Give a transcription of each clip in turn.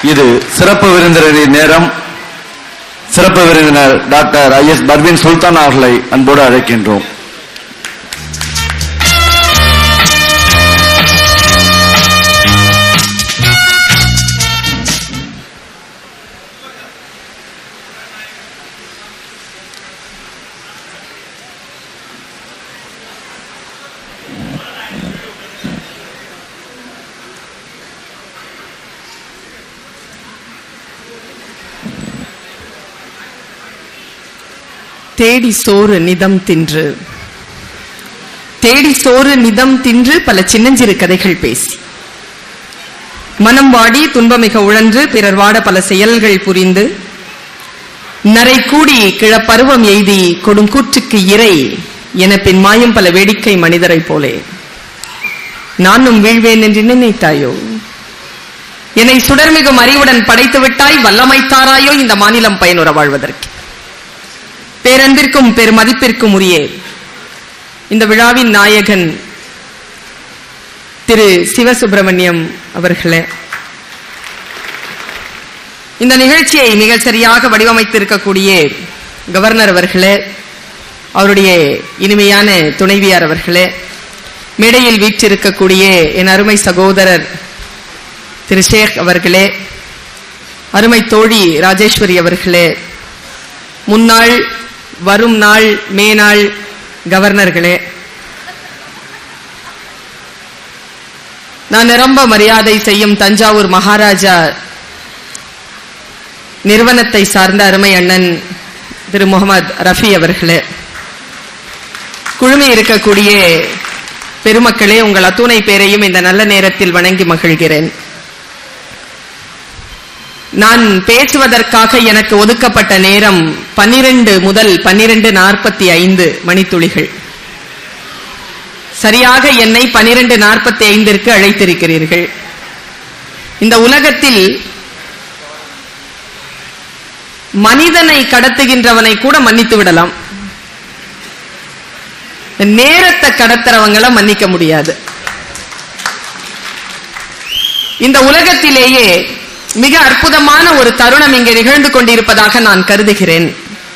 இது சிறப்பு விருந்தினரின் நேரம் சிறப்பு விருந்தினர் doctor I S Parveen Sultan அவர்களை அன்போடு அழைக்கின்றோம் தேடி சோறு நிதம் தின்று தேடி சோறு நிதம் தின்று பல சின்னஞ்சிறு கதைகள் பேசி மனம் வாடி துன்பமிக உழன்று பிறர் வாட பல செயல்கள் புரிந்து நரை கூடி கிழப்பருவம் எய்தி கொடுங்கூற்றுக்கு இறை என பின் மாயும் பல வேடிக்கை மனிதரைப் போலே நானும் வீழ்வேன் என்று நினைத்தாயோ என்னை சுடர்மிகும் அறிவுடன் படைத்து விட்டாய் வல்லமைத்தாராயோ இந்த மாநிலம் பயனுற வாழ்வதற்கு பேரன்பிற்கும் பெருமதிப்பிற்கும் உரிய இந்த விழாவின் நாயகன் திரு சிவசுப்பிரமணியம் அவர்களே இந்த நிகழ்ச்சியை மிக சரியாக வடிவமைத்திருக்கக்கூடிய கவர்னர் அவர்களே அவருடைய இனிமையான துணைவியார் அவர்களே மேடையில் வீற்றிருக்கக்கூடிய என் அருமை சகோதரர் திரு ஷேக் அவர்களே அருமை தோழி ராஜேஸ்வரி அவர்களே முன்னாள் வரும் நாள் மேனாள் கவர்னர்களே நான் நிரம்ப மரியாதை செய்யும் தஞ்சாவூர் மகாராஜா நிறுவனத்தை சார்ந்த அருமை அண்ணன் திரு முகமது ரஃபி அவர்களே குழுமி இருக்கக்கூடிய பெருமக்களே உங்கள் அத்துணை பேரையும் இந்த நல்ல நேரத்தில் வணங்கி மகிழ்கிறேன் நான் பேசுவதற்காக எனக்கு ஒதுக்கப்பட்ட நேரம் பன்னிரண்டு முதல் பன்னிரண்டு நாற்பத்தி ஐந்து மணித்துளிகள் சரியாக என்னை பன்னிரண்டு நாற்பத்தி ஐந்திற்கு அழைத்திருக்கிறீர்கள் இந்த உலகத்தில் மனிதனை கடத்துகின்றவனை கூட மன்னித்து விடலாம் நேரத்தை கடத்துறவங்கள மன்னிக்க முடியாது இந்த உலகத்திலேயே மிக அற்புதமான ஒரு தருணம் இங்கே நிகழ்ந்து கொண்டிருப்பதாக நான் கருதுகிறேன்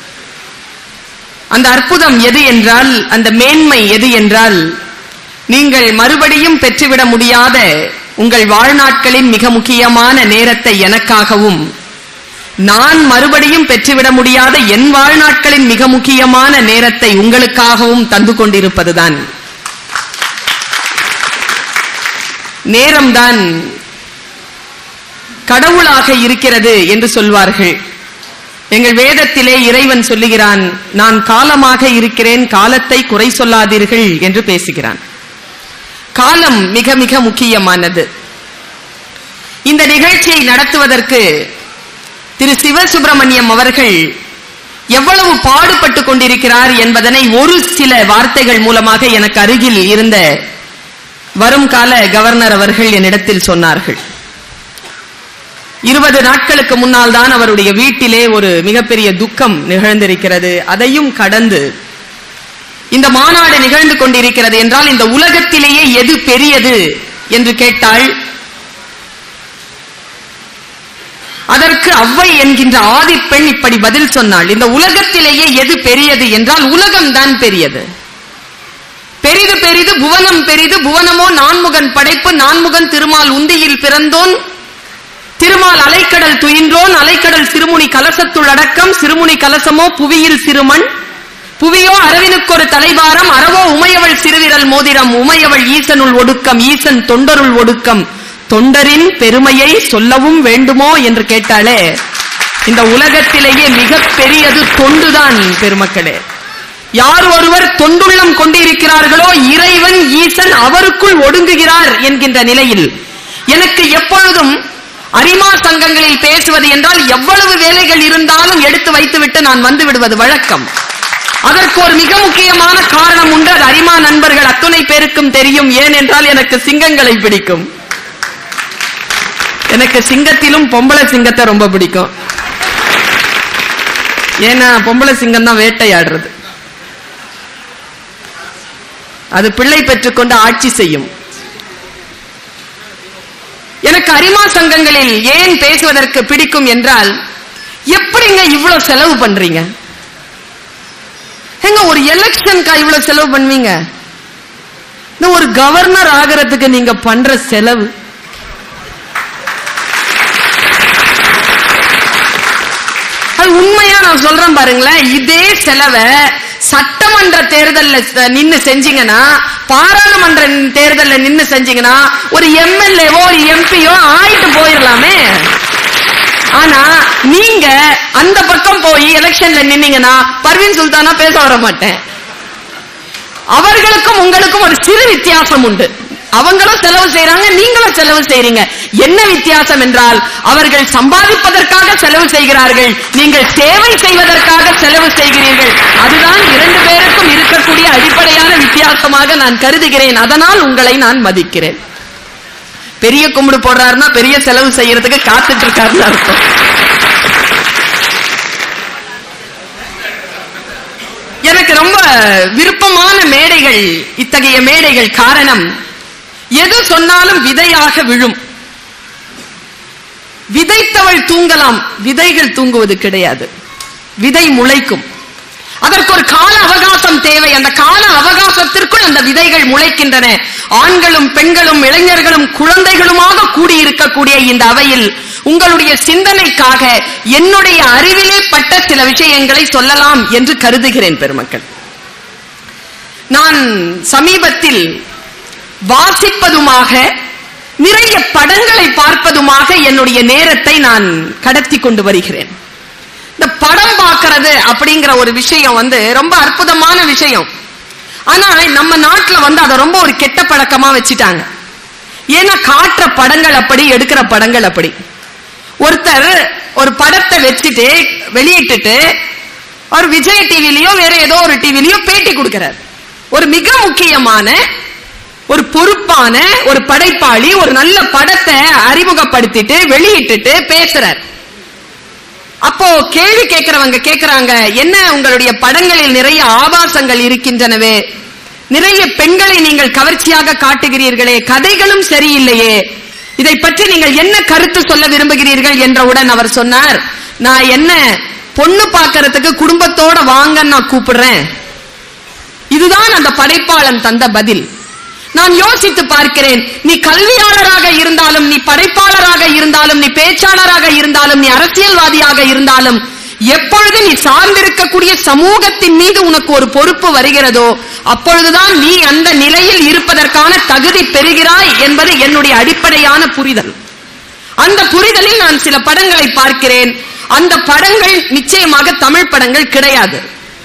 அந்த அற்புதம் எது என்றால் அந்த மேன்மை எது என்றால் நீங்கள் மறுபடியும் பெற்றுவிட முடியாத உங்கள் வாழ்நாட்களின் மிக முக்கியமான நேரத்தை எனக்காகவும் நான் மறுபடியும் பெற்றுவிட முடியாத என் வாழ்நாட்களின் மிக முக்கியமான நேரத்தை உங்களுக்காகவும் தந்து கொண்டிருப்பதுதான் நேரம்தான் கடவுளாக இருக்கிறது என்று சொல்வார்கள் எங்கள் வேதத்திலே இறைவன் சொல்லுகிறான் நான் காலமாக இருக்கிறேன் காலத்தை குறை சொல்லாதீர்கள் என்று பேசுகிறான் காலம் மிக மிக முக்கியமானது இந்த நிகழ்ச்சியை நடத்துவதற்கு திரு சிவசுப்பிரமணியம் அவர்கள் எவ்வளவு பாடுபட்டு கொண்டிருக்கிறார் என்பதனை ஒரு சில வார்த்தைகள் மூலமாக எனக்கு அருகில் இருந்த வரும் கால கவர்னர் அவர்கள் என்னிடத்தில் சொன்னார்கள் இருபது நாட்களுக்கு முன்னால் தான் அவருடைய வீட்டிலே ஒரு மிகப்பெரிய துக்கம் நிகழ்ந்திருக்கிறது அதையும் கடந்து இந்த மாநாடு நிகழ்ந்து கொண்டிருக்கிறது என்றால் இந்த உலகத்திலேயே எது பெரியது என்று கேட்டால் அதற்கு அவ்வை என்கின்ற ஆதிப்பெண் இப்படி பதில் சொன்னாள் இந்த உலகத்திலேயே எது பெரியது என்றால் உலகம் தான் பெரியது பெரிது பெரிது புவனம் பெரிது புவனமோ நான்முகன் படைப்பு நான்முகன் திருமால் உந்தியில் பிறந்தோன் திருமால் அலைக்கடல் துயின்றோன் அலைக்கடல் சிறுமுனி கலசத்துள் அடக்கம் சிறுமுனி கலசமோ புவியில் சிறுமண் புவியோ அரவினுக்கொரு தலைவாரம் அறவோ உமையவள் சிறுவிரல் மோதிரம் உமையவள் ஈசனுள் ஒடுக்கம் ஈசன் தொண்டருள் ஒடுக்கம் தொண்டரின் பெருமையை சொல்லவும் வேண்டுமோ என்று கேட்டாலே இந்த உலகத்திலேயே மிக பெரியது தொண்டுதான் பெருமக்களே யார் ஒருவர் தொண்டுள்ளம் கொண்டிருக்கிறார்களோ இறைவன் ஈசன் அவருக்குள் ஒடுங்குகிறார் என்கின்ற நிலையில் எனக்கு எப்பொழுதும் அரிமா சங்கங்களில் பேசுவது என்றால் எவ்வளவு வேலைகள் இருந்தாலும் எடுத்து வைத்துவிட்டு நான் வந்து விடுவது வழக்கம் அதற்கு ஒரு மிக முக்கியமான காரணம் உண்டு அது அரிமா நண்பர்கள் அத்துணை பேருக்கும் தெரியும் ஏன் என்றால் எனக்கு சிங்கங்களை பிடிக்கும் எனக்கு சிங்கத்திலும் பொம்பளை சிங்கத்தை ரொம்ப பிடிக்கும் ஏன்னா பொம்பளை சிங்கம் தான் வேட்டையாடுறது அது பிள்ளை பெற்றுக்கொண்டு ஆட்சி செய்யும் எனக்கு எனக்கு அரிமா சங்கங்களில் ஏன் பேசுவதற்கு பிடிக்கும் என்றால் எப்படிங்க இவ்வளவு செலவு பண்றீங்க எங்க ஒரு எலெக்ஷனுக்கா இவ்வளவு செலவு பண்ணுவீங்க இந்த ஒரு கவர்னர் ஆகிறதுக்கு நீங்க பண்ற செலவு அது உண்மையா நான் சொல்றேன் பாருங்களேன் இதே செலவை சட்டமன்ற தேர்தல்ல ச- நின்னு செஞ்சீங்கன்னா பாராளுமன்ற தேர்தல்ல நின்னு செஞ்சீங்கன்னா ஒரு எம்எல்ஏவோ ஒரு எம்பியோ ஆயிட்டு போயிடலாமே ஆனா நீங்க அந்த பக்கம் போய் எலெக்ஷன்ல நின்னீங்கன்னா பர்வீன் சுல்தானா பேச வர மாட்டேன் அவர்களுக்கும் உங்களுக்கும் ஒரு சிறு வித்தியாசம் உண்டு அவங்களும் செலவு செய்றாங்க நீங்களும் செலவு செய்றீங்க என்ன வித்தியாசம் என்றால் அவர்கள் சம்பாதிப்பதற்காக செலவு செய்கிறார்கள் நீங்கள் சேவை செய்வதற்காக செலவு செய்கிறீர்கள் அதுதான் இரண்டு பேருக்கும் இருக்கக்கூடிய அடிப்படையான வித்தியாசமாக நான் கருதுகிறேன் அதனால் உங்களை நான் மதிக்கிறேன் பெரிய கும்பிடு போடுறாருன்னா பெரிய செலவு செய்யறதுக்கு காத்துட்டு இருக்காருன்னு அர்த்தம் எனக்கு ரொம்ப விருப்பமான மேடைகள் இத்தகைய மேடைகள் காரணம் எது சொன்னாலும் விதையாக விழும் விதைத்தவள் தூங்கலாம் விதைகள் தூங்குவது கிடையாது விதை முளைக்கும் அதற்கு ஒரு கால அவகாசம் தேவை அந்த கால அவகாசத்திற்குள் அந்த விதைகள் முளைக்கின்றன ஆண்களும் பெண்களும் இளைஞர்களும் குழந்தைகளுமாக கூடியிருக்கக்கூடிய இந்த அவையில் உங்களுடைய சிந்தனைக்காக என்னுடைய அறிவிலே பட்ட சில விஷயங்களை சொல்லலாம் என்று கருதுகிறேன் பெருமக்கள் நான் சமீபத்தில் வாசிப்பதுமாக நிறைய படங்களை பார்ப்பதுமாக என்னுடைய நேரத்தை நான் கடத்தி கொண்டு வருகிறேன் இந்த படம் பார்க்கிறது அப்படிங்கிற ஒரு விஷயம் வந்து ரொம்ப அற்புதமான விஷயம் ஆனா நம்ம நாட்டுல வந்து அதை ரொம்ப ஒரு கெட்ட பழக்கமா வச்சுட்டாங்க ஏன்னா காட்டுற படங்கள் அப்படி எடுக்கிற படங்கள் அப்படி ஒருத்தர் ஒரு படத்தை வச்சுட்டு வெளியிட்டுட்டு ஒரு விஜய் டிவிலயோ வேற ஏதோ ஒரு டிவிலயோ பேட்டி கொடுக்கிறார் ஒரு மிக முக்கியமான ஒரு பொறுப்பான ஒரு படைப்பாளி ஒரு நல்ல படத்தை அறிமுகப்படுத்திட்டு வெளியிட்டுட்டு பேசுறார் அப்போ கேள்வி கேட்கிறவங்க கேக்குறாங்க என்ன உங்களுடைய படங்களில் நிறைய ஆபாசங்கள் இருக்கின்றனவே நிறைய பெண்களை நீங்கள் கவர்ச்சியாக காட்டுகிறீர்களே கதைகளும் சரியில்லையே இதை பற்றி நீங்கள் என்ன கருத்து சொல்ல விரும்புகிறீர்கள் என்றவுடன் அவர் சொன்னார் நான் என்ன பொண்ணு பார்க்கறதுக்கு குடும்பத்தோட வாங்கன்னு நான் கூப்பிடுறேன் இதுதான் அந்த படைப்பாளன் தந்த பதில் நான் யோசித்து பார்க்கிறேன் நீ கல்வியாளராக இருந்தாலும் நீ படைப்பாளராக இருந்தாலும் நீ பேச்சாளராக இருந்தாலும் நீ அரசியல்வாதியாக இருந்தாலும் எப்பொழுது நீ சார்ந்திருக்கக்கூடிய சமூகத்தின் மீது உனக்கு ஒரு பொறுப்பு வருகிறதோ அப்பொழுதுதான் நீ அந்த நிலையில் இருப்பதற்கான தகுதி பெறுகிறாய் என்பது என்னுடைய அடிப்படையான புரிதல் அந்த புரிதலில் நான் சில படங்களை பார்க்கிறேன் அந்த படங்கள் நிச்சயமாக தமிழ் படங்கள் கிடையாது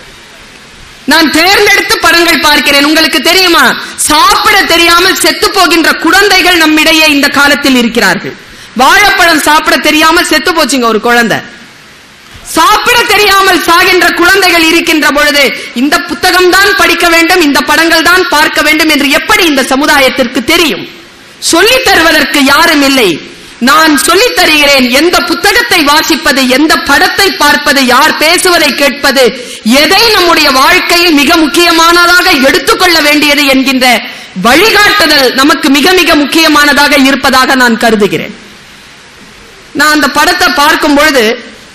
நான் தேர்ந்தெடுத்து படங்கள் பார்க்கிறேன் உங்களுக்கு தெரியுமா சாப்பிட தெரியாமல் செத்து போகின்ற குழந்தைகள் நம்மிடையே இந்த காலத்தில் இருக்கிறார்கள் வாழைப்பழம் சாப்பிட தெரியாமல் செத்து போச்சுங்க ஒரு குழந்தை சாப்பிட தெரியாமல் சாகின்ற குழந்தைகள் இருக்கின்ற பொழுது இந்த புத்தகம் தான் படிக்க வேண்டும் இந்த படங்கள் தான் பார்க்க வேண்டும் என்று எப்படி இந்த சமுதாயத்திற்கு தெரியும் சொல்லித் தருவதற்கு யாரும் இல்லை நான் சொல்லித் தருகிறேன் எந்த புத்தகத்தை வாசிப்பது எந்த படத்தை பார்ப்பது யார் பேசுவதை கேட்பது எதை நம்முடைய வாழ்க்கையில் மிக முக்கியமானதாக எடுத்துக்கொள்ள வேண்டியது என்கின்ற வழிகாட்டுதல் நமக்கு மிக மிக முக்கியமானதாக இருப்பதாக நான் கருதுகிறேன் நான் அந்த படத்தை பார்க்கும் பொழுது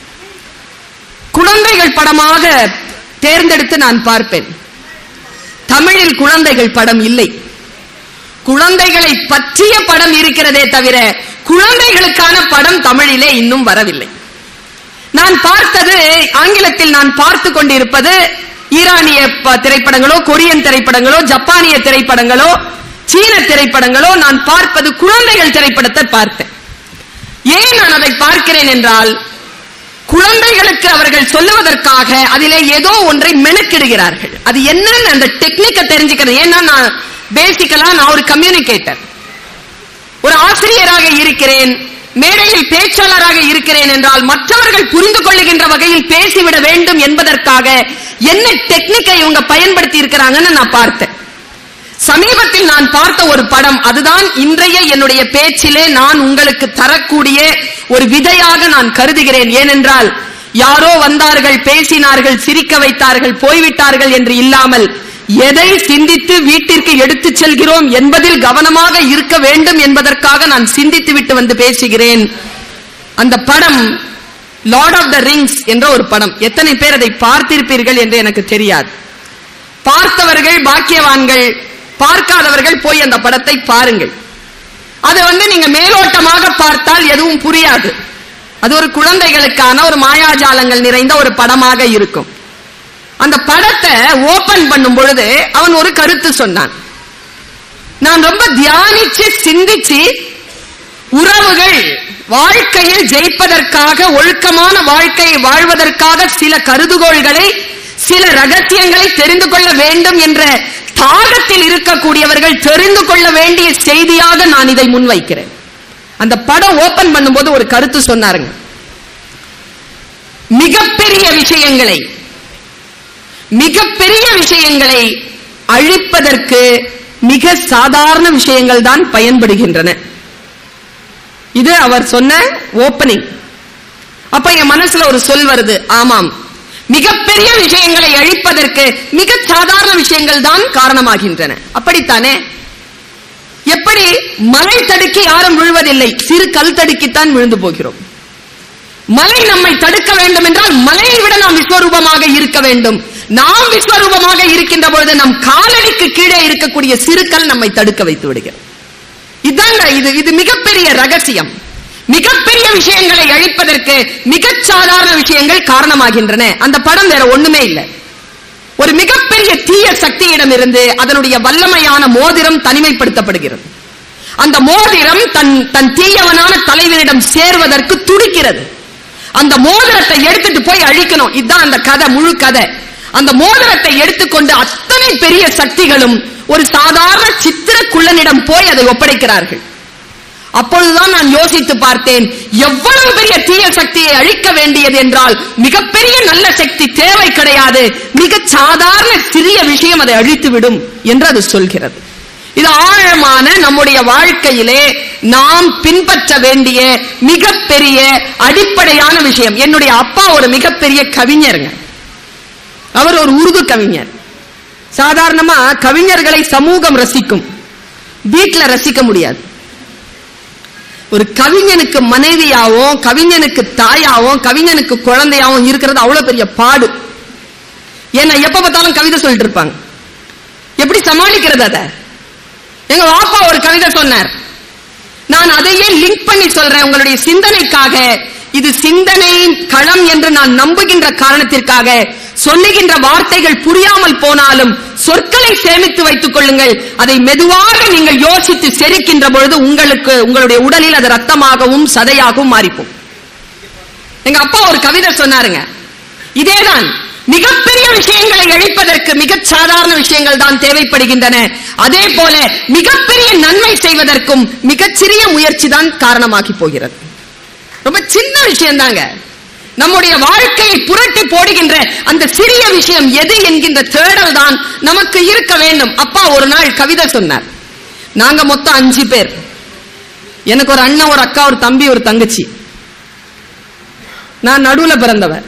குழந்தைகள் படமாக தேர்ந்தெடுத்து நான் பார்ப்பேன் தமிழில் குழந்தைகள் படம் இல்லை குழந்தைகளை பற்றிய படம் இருக்கிறதே தவிர குழந்தைகளுக்கான படம் தமிழிலே இன்னும் வரவில்லை நான் பார்த்தது ஆங்கிலத்தில் நான் பார்த்து கொண்டிருப்பது ஈரானிய ப- திரைப்படங்களோ கொரியன் திரைப்படங்களோ ஜப்பானிய திரைப்படங்களோ சீன திரைப்படங்களோ நான் பார்ப்பது குழந்தைகள் திரைப்படத்தை பார்த்தேன் ஏன் நான் அதை பார்க்கிறேன் என்றால் குழந்தைகளுக்கு அவர்கள் சொல்லுவதற்காக அதிலே ஏதோ ஒன்றை மெனக்கிடுகிறார்கள் அது என்னன்னு அந்த டெக்னிக்கை தெரிஞ்சுக்கிறது ஏன்னா நான் பேசிக்கலா நான் ஒரு கம்யூனிகேட்டர் ஒரு ஆசிரியராக இருக்கிறேன் மேடையில் பேச்சாளராக இருக்கிறேன் என்றால் மற்றவர்கள் புரிந்து கொள்ளுகின்ற வகையில் பேசிவிட வேண்டும் என்பதற்காக என்ன டெக்னிக்கை இவங்க பயன்படுத்தி இருக்கிறாங்கன்னு நான் பார்த்தேன் சமீபத்தில் நான் பார்த்த ஒரு படம் அதுதான் இன்றைய என்னுடைய பேச்சிலே நான் உங்களுக்கு தரக்கூடிய ஒரு விதையாக நான் கருதுகிறேன் ஏனென்றால் யாரோ வந்தார்கள் பேசினார்கள் சிரிக்க வைத்தார்கள் போய்விட்டார்கள் என்று இல்லாமல் எதை சிந்தித்து வீட்டிற்கு எடுத்துச் செல்கிறோம் என்பதில் கவனமாக இருக்க வேண்டும் என்பதற்காக நான் சிந்தித்து விட்டு வந்து பேசுகிறேன் அந்த படம் லார்ட் ஆஃப் த ரிங்ஸ் என்ற ஒரு படம் எத்தனை பேர் அதை பார்த்திருப்பீர்கள் என்று எனக்கு தெரியாது பார்த்தவர்கள் பாக்கியவான்கள் பார்க்காதவர்கள் போய் அந்த படத்தை பாருங்கள் அது வந்து நீங்க மேலோட்டமாக பார்த்தால் எதுவும் புரியாது அது ஒரு குழந்தைகளுக்கான ஒரு மாயாஜாலங்கள் நிறைந்த ஒரு படமாக இருக்கும் அந்த படத்தை ஓபன் பண்ணும் பொழுது அவன் ஒரு கருத்து சொன்னான் நான் ரொம்ப தியானிச்சு சிந்திச்சு உறவுகள் வாழ்க்கையில் ஜெயிப்பதற்காக ஒழுக்கமான வாழ்க்கையை வாழ்வதற்காக சில கருதுகோள்களை சில ரகசியங்களை தெரிந்து கொள்ள வேண்டும் என்ற தாகத்தில் இருக்கக்கூடியவர்கள் தெரிந்து கொள்ள வேண்டிய செய்தியாக நான் இதை முன்வைக்கிறேன் அந்த படம் ஓபன் பண்ணும்போது ஒரு கருத்து சொன்னாருங்க மிகப்பெரிய விஷயங்களை மிகப்பெரிய விஷயங்களை அழிப்பதற்கு மிக சாதாரண விஷயங்கள் தான் பயன்படுகின்றன இது அவர் சொன்ன ஓப்பனிங் அப்ப என் மனசுல ஒரு சொல் வருது ஆமாம் மிகப்பெரிய விஷயங்களை அழிப்பதற்கு மிக சாதாரண விஷயங்கள் தான் காரணமாகின்றன அப்படித்தானே எப்படி மலை தடுக்கி யாரும் விழுவதில்லை சிறு கல் தடுக்கித்தான் விழுந்து போகிறோம் மலை நம்மை தடுக்க வேண்டும் என்றால் மலையை விட நாம் விஸ்வரூபமாக இருக்க வேண்டும் நாம் விஸ்வரூபமாக இருக்கின்ற பொழுது நம் காலடிக்கு கீழே இருக்கக்கூடிய சிறுக்கல் நம்மை தடுக்க வைத்து விடுகிறது இதாங்க இது இது மிகப்பெரிய ரகசியம் மிகப்பெரிய விஷயங்களை அழிப்பதற்கு மிகச் சாதாரண விஷயங்கள் காரணமாகின்றன அந்த படம் வேற ஒண்ணுமே இல்லை ஒரு மிகப்பெரிய தீய சக்தியிடம் இருந்து அதனுடைய வல்லமையான மோதிரம் தனிமைப்படுத்தப்படுகிறது அந்த மோதிரம் தன் தன் தீயவனான தலைவனிடம் சேர்வதற்கு துடிக்கிறது அந்த மோதிரத்தை எடுத்துட்டு போய் அழிக்கணும் இதுதான் அந்த கதை முழு கதை அந்த மோதிரத்தை எடுத்துக்கொண்டு அத்தனை பெரிய சக்திகளும் ஒரு சாதாரண சித்திர குள்ளனிடம் போய் அதை ஒப்படைக்கிறார்கள் அப்பொழுதுதான் நான் யோசித்து பார்த்தேன் எவ்வளவு பெரிய தீய சக்தியை அழிக்க வேண்டியது என்றால் மிகப்பெரிய நல்ல சக்தி தேவை கிடையாது மிக சாதாரண சிறிய விஷயம் அதை அழித்துவிடும் என்று அது சொல்கிறது இது ஆழமான நம்முடைய வாழ்க்கையிலே நாம் பின்பற்ற வேண்டிய மிகப்பெரிய அடிப்படையான விஷயம் என்னுடைய அப்பா ஒரு மிகப்பெரிய கவிஞருங்க அவர் ஒரு உருது கவிஞர் சாதாரணமா கவிஞர்களை சமூகம் ரசிக்கும் வீட்டுல ரசிக்க முடியாது ஒரு கவிஞனுக்கு மனைவியாவும் கவிஞனுக்கு தாயாவும் கவிஞனுக்கு குழந்தையாவும் இருக்கிறது அவ்வளவு பெரிய பாடு ஏன்னா எப்ப பார்த்தாலும் கவிதை சொல்லிட்டு இருப்பாங்க எப்படி சமாளிக்கிறது அத எங்க வாப்பா ஒரு கவிதை சொன்னார் நான் அதையே லிங்க் பண்ணி சொல்றேன் உங்களுடைய சிந்தனைக்காக இது சிந்தனை களம் என்று நான் நம்புகின்ற காரணத்திற்காக சொல்லுகின்ற வார்த்தைகள் புரியாமல் போனாலும் சொற்களை சேமித்து வைத்துக் கொள்ளுங்கள் அதை மெதுவாக நீங்கள் யோசித்து செரிக்கின்ற பொழுது உங்களுக்கு உங்களுடைய உடலில் அது ரத்தமாகவும் சதையாகவும் மாறிப்போம் எங்க அப்பா ஒரு கவிதை சொன்னாருங்க இதேதான் மிகப்பெரிய விஷயங்களை அழிப்பதற்கு மிகச் சாதாரண விஷயங்கள் தான் தேவைப்படுகின்றன அதே போல மிகப்பெரிய நன்மை செய்வதற்கும் மிகச்சிறிய முயற்சி தான் காரணமாகி போகிறது ரொம்ப சின்ன விஷயம் தாங்க நம்முடைய வாழ்க்கையை புரட்டி போடுகின்ற அந்த சிறிய விஷயம் எது என்கின்ற தேடல் தான் நமக்கு இருக்க வேண்டும் அப்பா ஒரு நாள் கவிதை சொன்னார் நாங்க மொத்தம் அஞ்சு பேர் எனக்கு ஒரு அண்ணன் ஒரு அக்கா ஒரு தம்பி ஒரு தங்கச்சி நான் நடுவுல பிறந்தவன்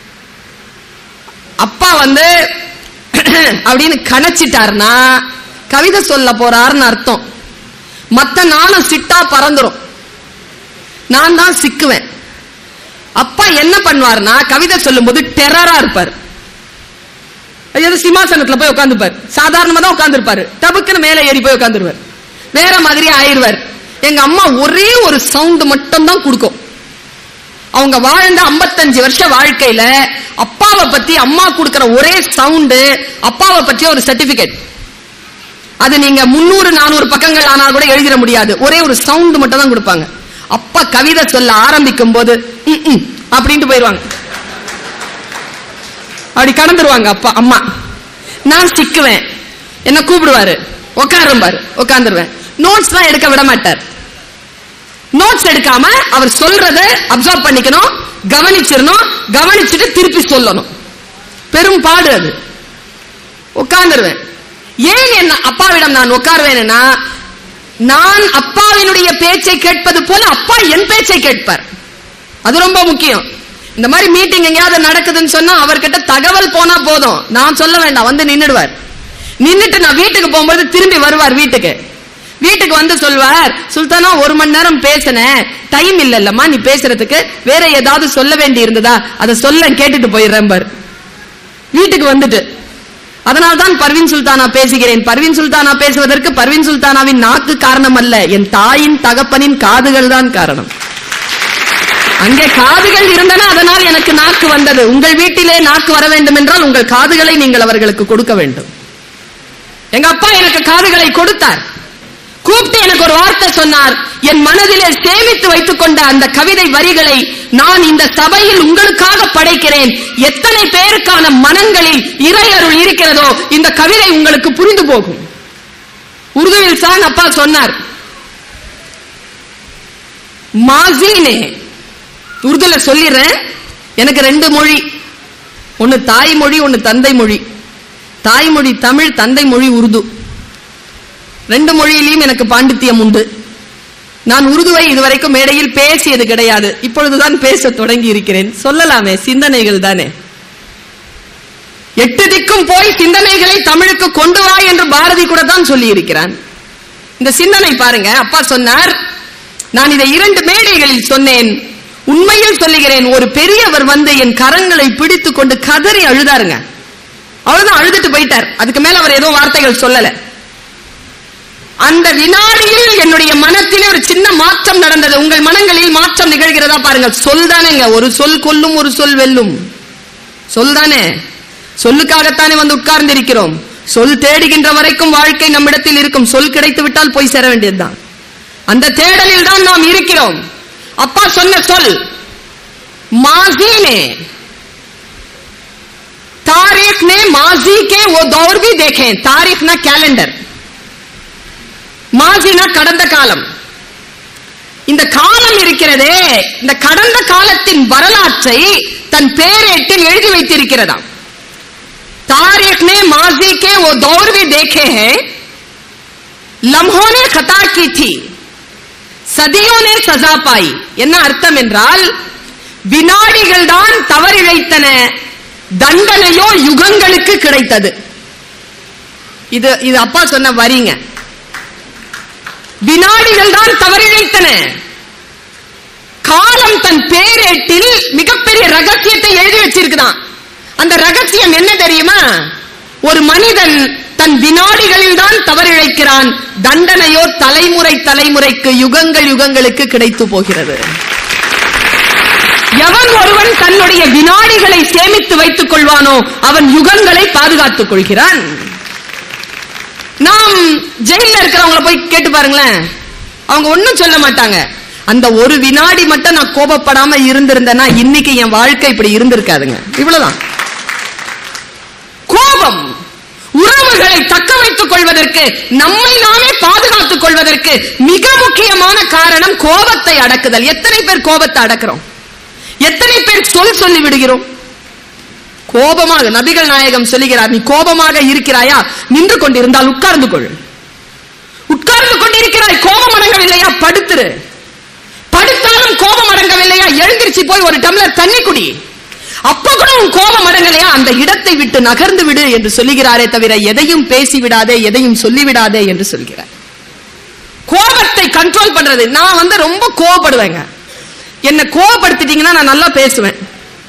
அப்பா வந்து அப்படின்னு கணச்சிட்டாருன்னா கவிதை சொல்ல போறாருன்னு அர்த்தம் மத்த நானும் சிட்டா பறந்துரும் நான் தான் சிக்குவேன் அப்பா என்ன பண்ணுவாருன்னா கவிதை சொல்லும்போது டெரரா இருப்பார் ஏதோ சிம்மாசனத்துல போய் உட்காந்துப்பார் சாதாரணமா தான் உட்காந்துருப்பாரு டபுக்குன்னு மேலே ஏறி போய் உட்காந்துருவார் வேற மாதிரி ஆயிடுவார் எங்க அம்மா ஒரே ஒரு சவுண்ட் மட்டும் தான் கொடுக்கும் அவங்க வாழ்ந்த 55 வருஷ வாழ்க்கையில அப்பாவை பத்தி அம்மா கொடுக்கிற ஒரே சவுண்டு அப்பாவை பத்தி ஒரு சர்டிபிகேட் அது நீங்க முன்னூறு நானூறு பக்கங்கள் ஆனா கூட எழுதிட முடியாது ஒரே ஒரு சவுண்ட் மட்டும் தான் கொடுப்பாங்க அப்பா கவிதை சொல்ல ஆரம்பிக்கும் போது "ம், ம்" அப்படின்ட்டு போயிருவாங்க அப்படி கடந்துருவாங்க அப்பா அம்மா நான் சிக்குவேன் என்ன கூப்பிடுவாரு உட்காரும்பாரு உட்காந்துருவேன் நோட்ஸ் தான் எடுக்க விட மாட்டார் நோட்ஸ் எடுக்காம அவர் சொல்றத அப்சர்வ் பண்ணிக்கணும் கவனிச்சிடணும் கவனிச்சுட்டு திருப்பி சொல்லணும் பெரும் பாடு அது உட்கார்ந்துருவேன் ஏன் என்ன அப்பாவிடம் நான் உட்காருவேன்னா நான் அப்பாவினுடைய பேச்சை கேட்பது போல அப்பா என் பேச்சை கேட்பார் அது ரொம்ப முக்கியம் இந்த மாதிரி மீட்டிங் எங்கேயாவது நடக்குதுன்னு சொன்னா அவர்கிட்ட தகவல் போனா போதும் நான் சொல்ல வேண்டாம் வந்து நின்னுடுவார் நின்னுட்டு நான் வீட்டுக்கு போகும்போது திரும்பி வருவார் வீட்டுக்கு வீட்டுக்கு வந்து சொல்வார் சுல்தானா ஒரு மணி நேரம் பேசினேன் டைம் இல்லல்லம்மா நீ பேசுறதுக்கு வேற ஏதாவது சொல்ல வேண்டி இருந்ததா அதை சொல்ல கேட்டுட்டு போயிடுறேன் பார் வீட்டுக்கு வந்துட்டு அதனால்தான் பர்வீன் சுல்தானா பேசுகிறேன் பர்வீன் சுல்தானா பேசுவதற்கு பர்வீன் சுல்தானாவின் நாக்கு காரணம் அல்ல என் தாயின் தகப்பனின் காதுகள் தான் காரணம் அங்கே காதுகள் இருந்தன அதனால் எனக்கு நாக்கு வந்தது உங்கள் வீட்டிலே நாக்கு வர வேண்டும் என்றால் உங்கள் காதுகளை நீங்கள் அவர்களுக்கு கொடுக்க வேண்டும் எங்க அப்பா எனக்கு காதுகளை கொடுத்தார் கூப்பிட்டு எனக்கு ஒரு வார்த்தை சொன்னார் என் மனதிலே சேமித்து வைத்துக் கொண்ட அந்த கவிதை வரிகளை நான் இந்த சபையில் உங்களுக்காக படைக்கிறேன் எத்தனை பேருக்கான மனங்களில் இறையருள் இருக்கிறதோ இந்த கவிதை உங்களுக்கு புரிந்து போகும் உருதுவில் தான் அப்பா சொன்னார் மாசீனே உருதுல சொல்லிடுறேன் எனக்கு ரெண்டு மொழி ஒன்னு தாய்மொழி ஒன்னு தந்தை மொழி தாய்மொழி தமிழ் தந்தை மொழி உருது ரெண்டு மொழியிலையும் எனக்கு பாண்டித்தியம் உண்டு நான் உருதுவை இதுவரைக்கும் மேடையில் பேசியது கிடையாது இப்பொழுதுதான் பேச தொடங்கி இருக்கிறேன் சொல்லலாமே சிந்தனைகள் தானே எட்டு திக்கும் போய் சிந்தனைகளை தமிழுக்கு கொண்டு வா என்று பாரதி கூட தான் சொல்லி இருக்கிறான் இந்த சிந்தனை பாருங்க அப்பா சொன்னார் நான் இதை இரண்டு மேடைகளில் சொன்னேன் உண்மையில் சொல்லுகிறேன் ஒரு பெரியவர் வந்து என் கரங்களை பிடித்து கொண்டு கதறி அழுதாருங்க அவ்வளவுதான் அழுதுட்டு போயிட்டார் அதுக்கு மேல அவர் ஏதோ வார்த்தைகள் சொல்லல அந்த வினாடியில் என்னுடைய மனத்திலே ஒரு சின்ன மாற்றம் நடந்தது உங்கள் மனங்களில் மாற்றம் நிகழ்கிறதா பாருங்க சொல் தானேங்க ஒரு சொல் கொல்லும் ஒரு சொல் வெல்லும் சொல் தானே சொல்லுக்காகத்தானே வந்து உட்கார்ந்திருக்கிறோம் சொல் தேடுகின்ற வரைக்கும் வாழ்க்கை நம்மிடத்தில் இருக்கும் சொல் கிடைத்து விட்டால் போய் சேர வேண்டியதுதான் அந்த தேடலில் தான் நாம் இருக்கிறோம் அப்பா சொன்ன சொல் மாசீனே तारीख ने माजी के वो दौर भी देखें तारीख ना कैलेंडर மாசினா கடந்த காலம் இந்த காலம் இருக்கிறதே இந்த கடந்த காலத்தின் வரலாற்றை தன் பேரேட்டில் எழுதி வைத்திருக்கிறதாம் तारीख ने माजी के वो दौर भी देखे हैं लम्हों ने खता की थी சதியோ ने சஜா பாய் என்ன அர்த்தம் என்றால் வினாடிகள் தான் தவறிழைத்தன தண்டனையோ யுகங்களுக்கு கிடைத்தது இது இது அப்பா சொன்ன வரிங்க வினாடிகள் தான் தவறிழைத்தன காலம் தன் பேரேட்டில் மிகப்பெரிய ரகசியத்தை எழுதி வச்சிருக்குதான் அந்த ரகசியம் என்ன தெரியுமா ஒரு மனிதன் தன் வினாடிகளில் தான் தவறிழைக்கிறான் தண்டனையோ தலைமுறை தலைமுறைக்கு யுகங்கள் யுகங்களுக்கு கிடைத்து போகிறது எவன் ஒருவன் தன்னுடைய வினாடிகளை சேமித்து வைத்துக் கொள்வானோ அவன் யுகங்களை பாதுகாத்துக் கொள்கிறான் நாம் ஜெயில இருக்கிறவங்கள போய் கேட்டு பாருங்களேன் அவங்க ஒண்ணும் சொல்ல மாட்டாங்க அந்த ஒரு வினாடி மட்டும் நான் கோபப்படாம இருந்திருந்தேன்னா இன்னைக்கு என் வாழ்க்கை இப்படி இருந்திருக்காதுங்க இவ்வளவுதான் கோபம் உறவுகளை தக்க வைத்துக் கொள்வதற்கு நம்மை நாமே பாதுகாத்துக் கொள்வதற்கு மிக முக்கியமான காரணம் கோபத்தை அடக்குதல் எத்தனை பேர் கோபத்தை அடக்குறோம் எத்தனை பேர் சொல் சொல்லி விடுகிறோம் கோபமாக நபிகள் நாயகம் சொல்லுகிறார் நீ கோபமாக இருக்கிறாயா நின்று கொண்டிருந்தால் உட்கார்ந்து கொள் உட்கார்ந்து கொண்டிருக்கிறாய் கோபம் அடங்கவில்லையா படுத்துரு படுத்தாலும் கோபம் அடங்கவில்லையா எழுந்திருச்சு போய் ஒரு டம்ளர் தண்ணி குடி அப்ப கூட உன் கோபம் அடங்கலையா அந்த இடத்தை விட்டு நகர்ந்து விடு என்று சொல்லுகிறாரே தவிர எதையும் பேசி விடாதே எதையும் சொல்லிவிடாதே என்று சொல்கிறார் கோபத்தை கண்ட்ரோல் பண்றது நான் வந்து ரொம்ப கோபப்படுவேங்க என்ன கோபப்படுத்திட்டீங்கன்னா நான் நல்லா பேசுவேன்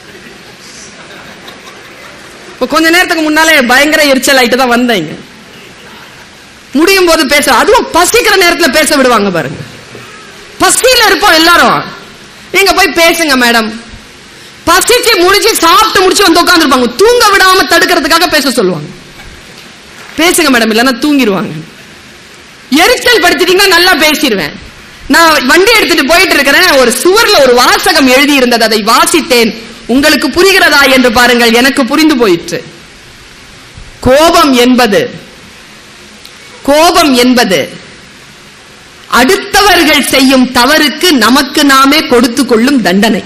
இப்ப கொஞ்ச நேரத்துக்கு முன்னாலே பயங்கர எரிச்சல் ஆயிட்டு தான் வந்தேங்க முடியும் போது பேச அதுவும் பசிக்கிற நேரத்துல பேச விடுவாங்க பாருங்க பசியில இருப்போம் எல்லாரும் நீங்க போய் பேசுங்க மேடம் பசிச்சு முடிச்சு சாப்பிட்டு முடிச்சு வந்து உட்காந்துருப்பாங்க தூங்க விடாம தடுக்கிறதுக்காக பேச சொல்லுவாங்க பேசுங்க மேடம் இல்லைன்னா தூங்கிடுவாங்க எரிச்சல் படுத்திட்டீங்கன்னா நல்லா பேசிடுவேன் நான் வண்டி எடுத்துட்டு போயிட்டு இருக்கிறேன் ஒரு சுவர்ல ஒரு வாசகம் எழுதி இருந்தது அதை வாசித்தேன் உங்களுக்கு புரிகிறதா என்று பாருங்கள் எனக்கு புரிந்து போயிற்று கோபம் என்பது கோபம் என்பது அடுத்தவர்கள் செய்யும் தவறுக்கு நமக்கு நாமே கொடுத்து கொள்ளும் தண்டனை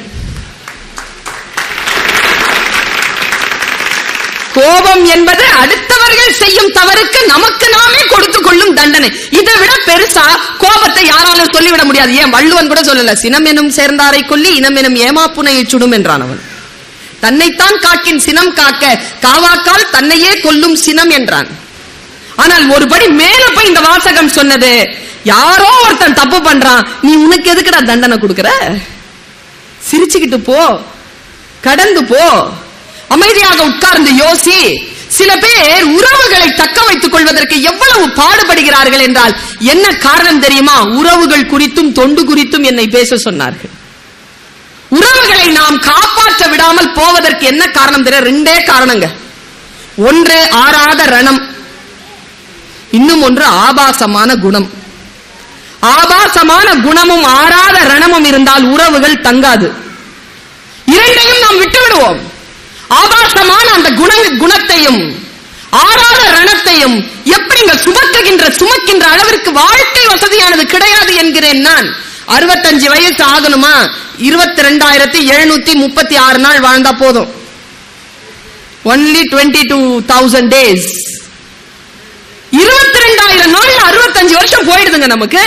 கோபம் என்பது அடுத்தவர்கள் செய்யும் தவறுக்கு நமக்கு நாமே கொடுத்து கொள்ளும் தண்டனை இதை விட பெருசா கோபத்தை யாராலும் சொல்லிவிட முடியாது ஏன் வள்ளுவன் கூட சொல்லல சினம் எனும் சேர்ந்தாரை கொல்லி இனம் எனும் ஏமாப்புனையை சுடும் என்றான் அவன் தன்னைத்தான் காக்கின் சினம் காக்க காவாக்கால் தன்னையே கொல்லும் சினம் என்றான் ஆனால் ஒருபடி மேல போய் இந்த வாசகம் சொன்னது யாரோ ஒருத்தன் தப்பு பண்றான் நீ உனக்கு எதுக்குடா தண்டனை கொடுக்கற சிரிச்சுக்கிட்டு போ கடந்து போ அமைதியாக உட்கார்ந்து யோசி சில பேர் உறவுகளை தக்க வைத்துக் கொள்வதற்கு எவ்வளவு பாடுபடுகிறார்கள் என்றால் என்ன காரணம் தெரியுமா உறவுகள் குறித்தும் தொண்டு குறித்தும் என்னை பேச சொன்னார்கள் உறவுகளை நாம் காப்பாற்ற விடாமல் போவதற்கு என்ன காரணம் தெரியும் ரெண்டே காரணங்க ஒன்று ஆறாத ரணம் இன்னும் ஒன்று ஆபாசமான குணம் ஆபாசமான குணமும் ஆறாத ரணமும் இருந்தால் உறவுகள் தங்காது இரண்டையும் நாம் விட்டு விடுவோம் ஆபாசமான அந்த குண குணத்தையும் ஆறாத ரணத்தையும் எப்படிங்க சுமக்குகின்ற சுமக்கின்ற அளவிற்கு வாழ்க்கை வசதியானது கிடையாது என்கிறேன் நான் அறுபத்தஞ்சு வயசு ஆகணுமா இருபத்தி ரெண்டாயிரத்தி எழுநூத்தி முப்பத்தி ஆறு நாள் வாழ்ந்தா போதும் only twenty two thousand days இருபத்தி ரெண்டாயிரம் நாள் அறுபத்தஞ்சு வருஷம் போயிடுதுங்க நமக்கு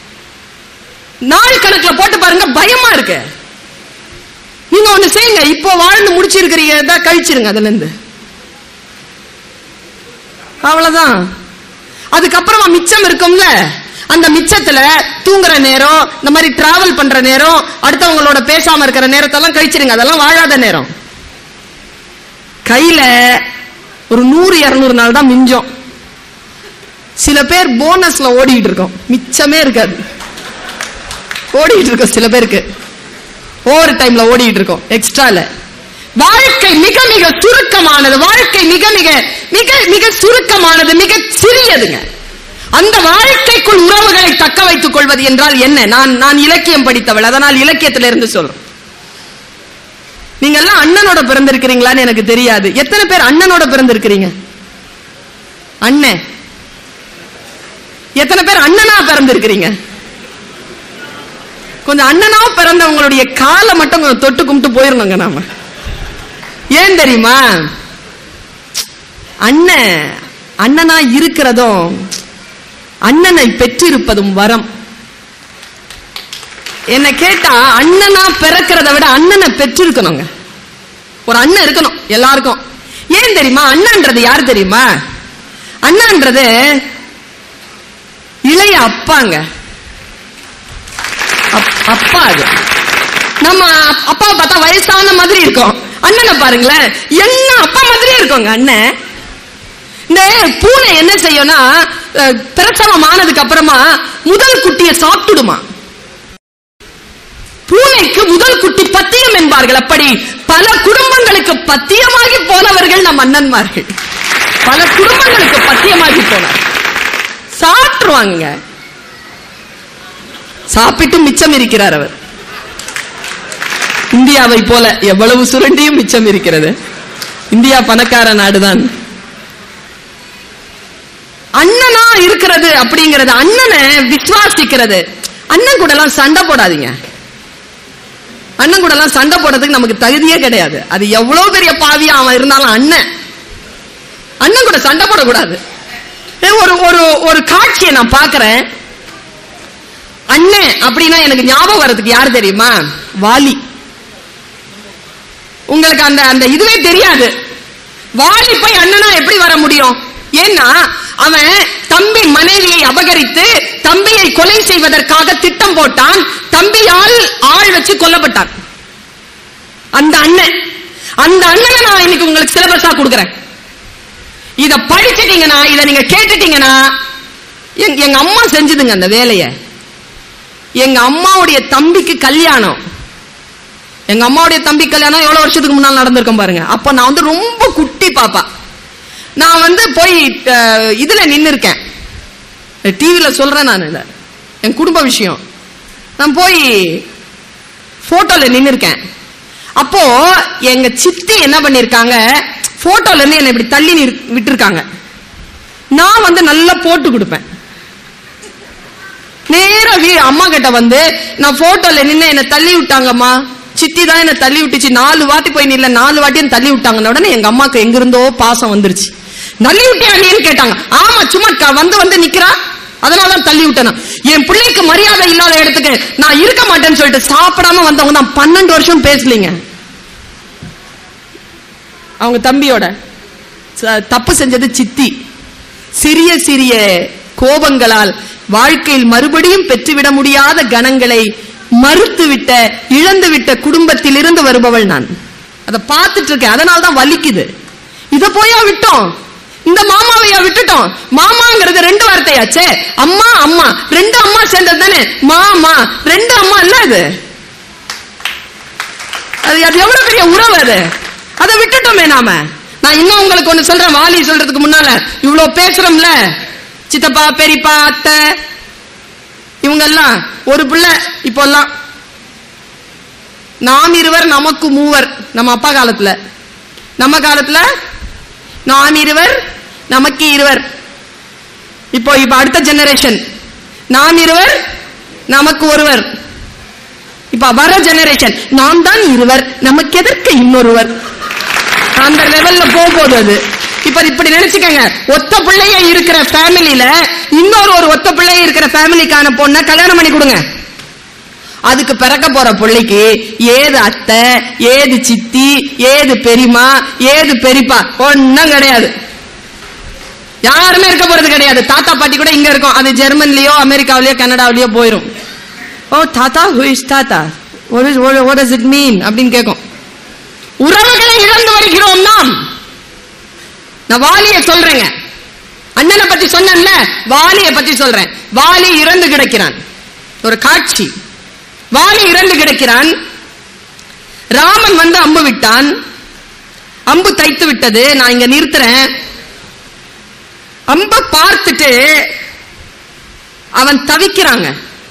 நாள் கணக்குல போட்டு பாருங்க பயமா இருக்கு நீங்க ஒண்ணு செய்யுங்க இப்போ வாழ்ந்து முடிச்சிருக்கிறீங்க தான் கழிச்சிருங்க அதுல இருந்து அவ்வளவுதான் அதுக்கப்புறமா மிச்சம் இருக்கும்ல அந்த மிச்சத்துல தூங்குற நேரம் இந்த மாதிரி டிராவல் பண்ற நேரம் அடுத்தவங்களோட பேசாம இருக்கிற நேரத்தெல்லாம் கழிச்சிருங்க அதெல்லாம் வாழாத நேரம் கையில ஒரு நூறு இருநூறு நாள் தான் மிஞ்சம் சில பேர் போனஸ்ல ஓடிட்டு இருக்கோம் மிச்சமே இருக்காது ஓடிட்டு இருக்கோம் சில பேருக்கு ஓவர் டைம்ல ஓடிட்டு இருக்கோம் எக்ஸ்ட்ரால வாழ்க்கை மிக மிக சுருக்கமானது வாழ்க்கை மிக மிக மிக மிக சுருக்கமானது மிக சிறியதுங்க அந்த வாழ்க்கைக்குள் உறவுகளை தக்க வைத்துக் கொள்வது என்றால் என்ன நான் நான் இலக்கியம் படித்தவள் அதனால் இலக்கியத்தில இருந்து சொல்றேன் நீங்க எல்லாம் அண்ணனோட பிறந்திருக்கிறீங்களான்னு எனக்கு தெரியாது எத்தனை பேர் அண்ணனோட பிறந்திருக்கிறீங்க அண்ணன் எத்தனை பேர் அண்ணனா பிறந்திருக்கிறீங்க கொஞ்சம் அண்ணனா பிறந்தவங்களுடைய காலை மட்டும் கொஞ்சம் தொட்டு கும்பிட்டு போயிருந்தோங்க நாம ஏன் தெரியுமா அண்ணன் அண்ணனா இருக்கிறதும் அண்ணனை பெற்றிருப்பதும் வரம் என்ன கேட்டா அண்ணனா பிறக்கிறத விட அண்ணனை பெற்றிருக்கணுங்க ஒரு அண்ணன் இருக்கணும் எல்லாருக்கும் ஏன் தெரியுமா அண்ணன்றது யார் தெரியுமா அண்ணன்றது இளைய அப்பாங்க அப்- அப்பா அது நம்ம அப்பா பார்த்தா வயசான மாதிரி இருக்கும் அண்ணனை பாருங்களேன் என்ன அப்பா மாதிரியே இருக்குங்க அண்ணன் இந்த பூனை என்ன செய்யும்னா அஹ், பிரசவம் ஆனதுக்கு அப்புறமா முதல் குட்டியை சாப்பிட்டுடுமா பூனைக்கு முதல் குட்டி பத்தியம் என்பார்கள் அப்படி பல குடும்பங்களுக்கு பத்தியமாகி போனவர்கள் நம் அண்ணன்மார்கள் பல குடும்பங்களுக்கு பத்தியமாகி போனார் சாப்பிட்டுருவாங்க சாப்பிட்டு மிச்சம் இருக்கிறார் அவர் இந்தியாவை போல எவ்வளவு சுரண்டியும் மிச்சம் இருக்கிறது இந்தியா பணக்கார நாடுதான் அண்ணனா இருக்கிறது அப்படிங்கிறது அண்ணனை விசுவாசிக்கிறது அண்ணன் கூட எல்லாம் சண்டை போடாதீங்க அண்ணன் கூட எல்லாம் சண்டை போடுறதுக்கு நமக்கு தகுதியே கிடையாது அது எவ்வளவு பெரிய பாவியா அவன் இருந்தாலும் அண்ணன் அண்ணன் கூட சண்டை போடக்கூடாது ஏ, ஒரு ஒரு ஒரு காட்சியை நான் பார்க்கிறேன் அண்ணன் அப்படின்னா எனக்கு ஞாபகம் வர்றதுக்கு யார் தெரியுமா வாலி உங்களுக்கு அந்த அந்த இதுவே தெரியாது வாலி போய் அண்ணனா எப்படி வர முடியும் ஏன்னா அவன் தம்பி மனைவியை அபகரித்து தம்பியை கொலை செய்வதற்காக திட்டம் போட்டான் தம்பியால் ஆள் வச்சு கொல்லப்பட்டான் அந்த அண்ணன் அந்த அண்ணனை நான் இன்னைக்கு உங்களுக்கு சிலபஸா கொடுக்குறேன் இத படிச்சிட்டீங்கன்னா இத நீங்க கேட்டுட்டீங்கன்னா எங்க எங்க அம்மா செஞ்சதுங்க அந்த வேலையை எங்க அம்மாவுடைய தம்பிக்கு கல்யாணம் எங்க அம்மாவுடைய தம்பி கல்யாணம் எவ்வளவு வருஷத்துக்கு முன்னால் நடந்திருக்கும் பாருங்க அப்ப நான் வந்து ரொம்ப குட்டி பாப்பா நான் வந்து போய் அஹ், இதுல நின்னு இருக்கேன் டிவில சொல்றேன் நான் இத என் குடும்ப விஷயம் நான் போய் போட்டோல நின்னு இருக்கேன் அப்போ எங்க சித்தி என்ன பண்ணிருக்காங்க போட்டோல இருந்து என்னை இப்படி தள்ளி நிறு- விட்டிருக்காங்க நான் வந்து நல்லா போட்டு கொடுப்பேன் நேரா வீ அம்மா கிட்ட வந்து நான் போட்டோல நின்னு என்ன தள்ளி விட்டாங்கம்மா சித்தி தான் என்ன தள்ளி விட்டுச்சு நாலு வாட்டி போய் நில்ல நாலு வாட்டி என்ன தள்ளி விட்டாங்கன்ன உடனே எங்க அம்மாக்கு எங்க இருந்தோ பாசம் வந்துருச்சு தள்ளி விட்டியா நீன்னு கேட்டாங்க ஆமா சும்மா க- வந்து வந்து நிக்கிறா அதனாலதான் தள்ளி விட்டேன் என் பிள்ளைக்கு மரியாதை இல்லாத இடத்துக்கு நான் இருக்க மாட்டேன்னு சொல்லிட்டு சாப்பிடாம வந்தவங்க தான் பன்னெண்டு வருஷம் பேசலீங்க அவங்க தம்பியோட ச- தப்பு செஞ்சது சித்தி சிறிய சிறிய கோபங்களால் வாழ்க்கையில் மறுபடியும் பெற்றுவிட முடியாத கணங்களை மறுத்துவிட்ட இழந்துவிட்ட குடும்பத்திலிருந்து வருபவள் நான் அதை பார்த்துட்டு இருக்கேன் அதனால தான் வலிக்குது இத போயா விட்டோம் இந்த மாமாவையா விட்டுட்டோம் மாமாங்கிறது ரெண்டு வார்த்தையாச்சே அம்மா அம்மா ரெண்டு அம்மா சேர்ந்தது தானே மாமா ரெண்டு அம்மா இல்ல அது அது அது எவ்வளவு பெரிய உறவு அது அதை விட்டுட்டோமே நாம நான் இன்னும் உங்களுக்கு ஒண்ணு சொல்றேன் வாலி சொல்றதுக்கு முன்னால இவ்வளவு பேசுறோம்ல சித்தப்பா பெரியப்பா அத்தை இவங்க எல்லாம் ஒரு பிள்ளை இப்போ எல்லாம் நாம் இருவர் நமக்கு மூவர் நம்ம அப்பா காலத்துல நம்ம காலத்துல நாம் இருவர் நமக்கு இருவர் இப்போ இப்ப அடுத்த ஜெனரேஷன் நாம் இருவர் நமக்கு ஒருவர் இப்ப வர ஜெனரேஷன் நாம் தான் இருவர் நமக்கு எதற்கு இன்னொருவர் அந்த லெவல்ல போகுது அது இப்ப இப்படி நினைச்சுக்கங்க ஒத்த பிள்ளைய இருக்கிற ஃபேமிலில இன்னொரு ஒரு ஒத்த பிள்ளைய இருக்கிற ஃபேமிலிக்கான பொண்ணை கல்யாணம் பண்ணி கொடுங்க அதுக்கு பிறக்க போற பிள்ளைக்கு ஏது அத்தை ஏது சித்தி ஏது பெரியமா ஏது பெரியப்பா ஒன்னும் கிடையாது யாருமே இருக்க போறது கிடையாது தாத்தா பாட்டி கூட இங்க இருக்கும் அது ஜெர்மன்லயோ அமெரிக்காவிலயோ கனடாவிலயோ போயிரும் ஓ தாத்தா ஹூ இஸ் தாத்தா what is what, what does it mean அப்படின்னு கேட்கும் உறவுகளை இழந்து வருகிறோம் நாம் நான் வாலிய சொல்றேங்க அண்ணனை பத்தி சொன்னேன்ல வாலிய பத்தி சொல்றேன் வாலி இறந்து கிடக்கிறான் ஒரு காட்சி வாலி இறந்து கிடக்கிறான் ராமன் வந்து அம்பு விட்டான் அம்பு தைத்து விட்டது நான் இங்க நிறுத்துறேன் அம்ப பார்த்துட்டு அவன் தவிக்கிறாங்க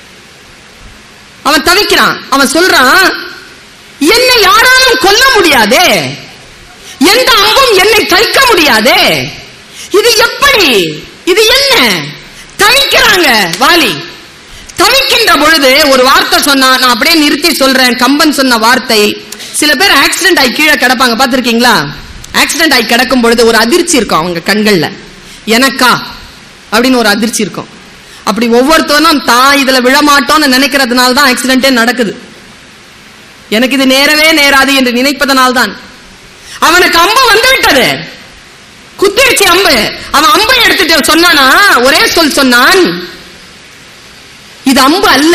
அவன் தவிக்கிறான் அவன் சொல்றான் என்னை யாராலும் கொல்ல முடியாதே எந்த அம்பும் என்னை தைக்க முடியாதே இது எப்படி இது என்ன தவிக்கிறாங்க வாலி தவிக்கின்ற பொழுது ஒரு வார்த்தை சொன்னா நான் அப்படியே நிறுத்தி சொல்றேன் கம்பன் சொன்ன வார்த்தை சில பேர் ஆக்சிடென்ட் ஆகி கீழே கிடப்பாங்க பார்த்திருக்கீங்களா ஆக்சிடென்ட் ஆகி கிடக்கும் பொழுது ஒரு அதிர்ச்சி இருக்கும் அவங்க கண்கள்ல எனக்கா அப்படின்னு ஒரு அதிர்ச்சி இருக்கும் அப்படி ஒவ்வொருத்தவனும் தான் இதுல விழமாட்டோம்னு நினைக்கிறதுனால தான் ஆக்சிடென்டே நடக்குது எனக்கு இது நேரவே நேராது என்று நினைப்பதனால் தான் அவனுக்கு அம்பு வந்து விட்டது குத்திருச்சு அம்பு அவன் அம்பை எடுத்துட்டு சொன்னானா ஒரே சொல் சொன்னான் இது அம்பு அல்ல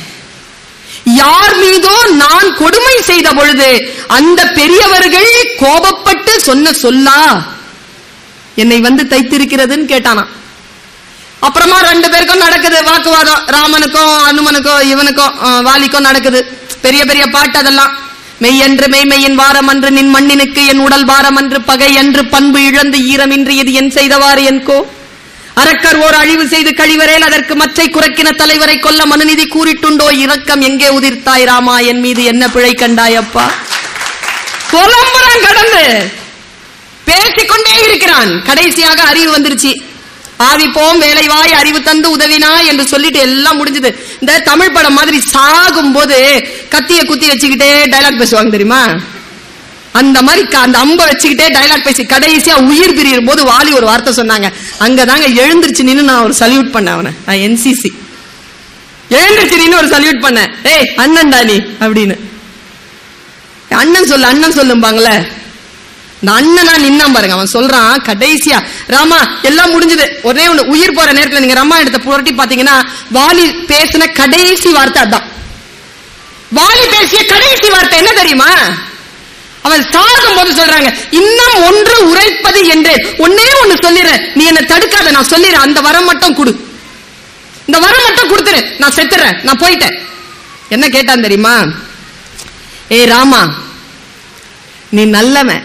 யார் மீதோ நான் கொடுமை செய்த பொழுது அந்த பெரியவர்கள் கோபப்பட்டு சொன்ன சொல்லா என்னை வந்து தைத்திருக்கிறதுன்னு கேட்டானா அப்புறமா ரெண்டு பேருக்கும் நடக்குது வாக்குவாதம் ராமனுக்கும் அனுமனுக்கும் இவனுக்கும் அஹ், வாலிக்கும் நடக்குது பெரிய பெரிய பாட்டு அதெல்லாம் மெய்யன்று மெய்மையின் வாரம் அன்று நின் மண்ணினுக்கு என் உடல் வாரம் அன்று பகை அன்று பண்பு இழந்து ஈரமின்றியது என் செய்தவாறு என்கோ அரக்கர் ஓர் அழிவு செய்து கழிவரேல் அதற்கு மற்றை குறைக்கின தலைவரை கொல்ல மனுநிதி கூறிட்டுண்டோ இரக்கம் எங்கே உதிர்த்தாய் ராமா என் மீது என்ன பிழை கண்டாயப்பா புலம்புறான் கடந்து பேசிக்கொண்டே இருக்கிறான் கடைசியாக அறிவு வந்துருச்சு ஆவி போம் வேலை வாய் அறிவு தந்து உதவினா என்று சொல்லிட்டு எல்லாம் முடிஞ்சது இந்த தமிழ் படம் மாதிரி சாகும் போது கத்திய குத்தி வச்சுக்கிட்டே டைலாக் பேசுவாங்க தெரியுமா அந்த மாதிரி க- அந்த அம்ப வச்சுக்கிட்டே டைலாக் பேசி கடைசியா உயிர் பிரியும் போது வாலி ஒரு வார்த்தை சொன்னாங்க அங்கதாங்க எழுந்திருச்சு நின்னு நான் ஒரு சல்யூட் பண்ணேன் அவனை நான் என்சிசி எழுந்திருச்சு நின்னு ஒரு சல்யூட் பண்ணேன் ஏய் அண்ணன்டா நீ அப்படின்னு அண்ணன் சொல்லு அண்ணன் சொல்லும்பாங்களே இந்த அண்ணனா நின்னான் பாருங்க அவன் சொல்றான் கடைசியா ராமா எல்லாம் முடிஞ்சது ஒரே ஒண்ணு உயிர் போற நேரத்துல நீங்க ராமாயணத்தை புரட்டி பாத்தீங்கன்னா வாலி பேசின கடைசி வார்த்தை அதான் வாலி பேசிய கடைசி வார்த்தை என்ன தெரியுமா அவன் சாகும் போது சொல்றாங்க இன்னும் ஒன்று உரைப்பது என்று ஒன்னே ஒண்ணு சொல்லிடுறேன் நீ என்ன தடுக்காத நான் சொல்லிடுறேன் அந்த வரம் மட்டும் கொடு இந்த வரம் மட்டும் கொடுத்துரு நான் செத்துறேன் நான் போயிட்டேன் என்ன கேட்டான் தெரியுமா ஏய் ராமா நீ நல்லவன்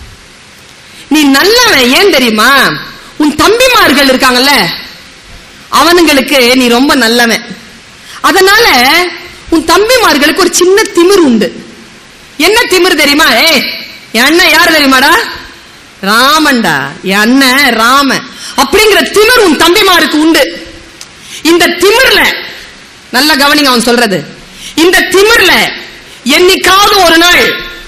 நீ நல்லவன் ஏன் தெரியுமா உன் தம்பிமார்கள் இருக்காங்கல்ல அவனுங்களுக்கு நீ ரொம்ப நல்லவன் அதனால உன் தம்பிமார்களுக்கு ஒரு சின்ன திமிர் உண்டு என்ன திமிர் தெரியுமா ஏய் என் அண்ணன் யார் தெரியுமாடா ராமன்டா என் அண்ணன் ராமன் அப்படிங்கிற திமிர் உன் தம்பிமாருக்கு உண்டு இந்த திமிர்ல நல்ல கவனிங்க அவன் சொல்றது இந்த திமிர்ல என்னைக்காவது ஒரு நாள்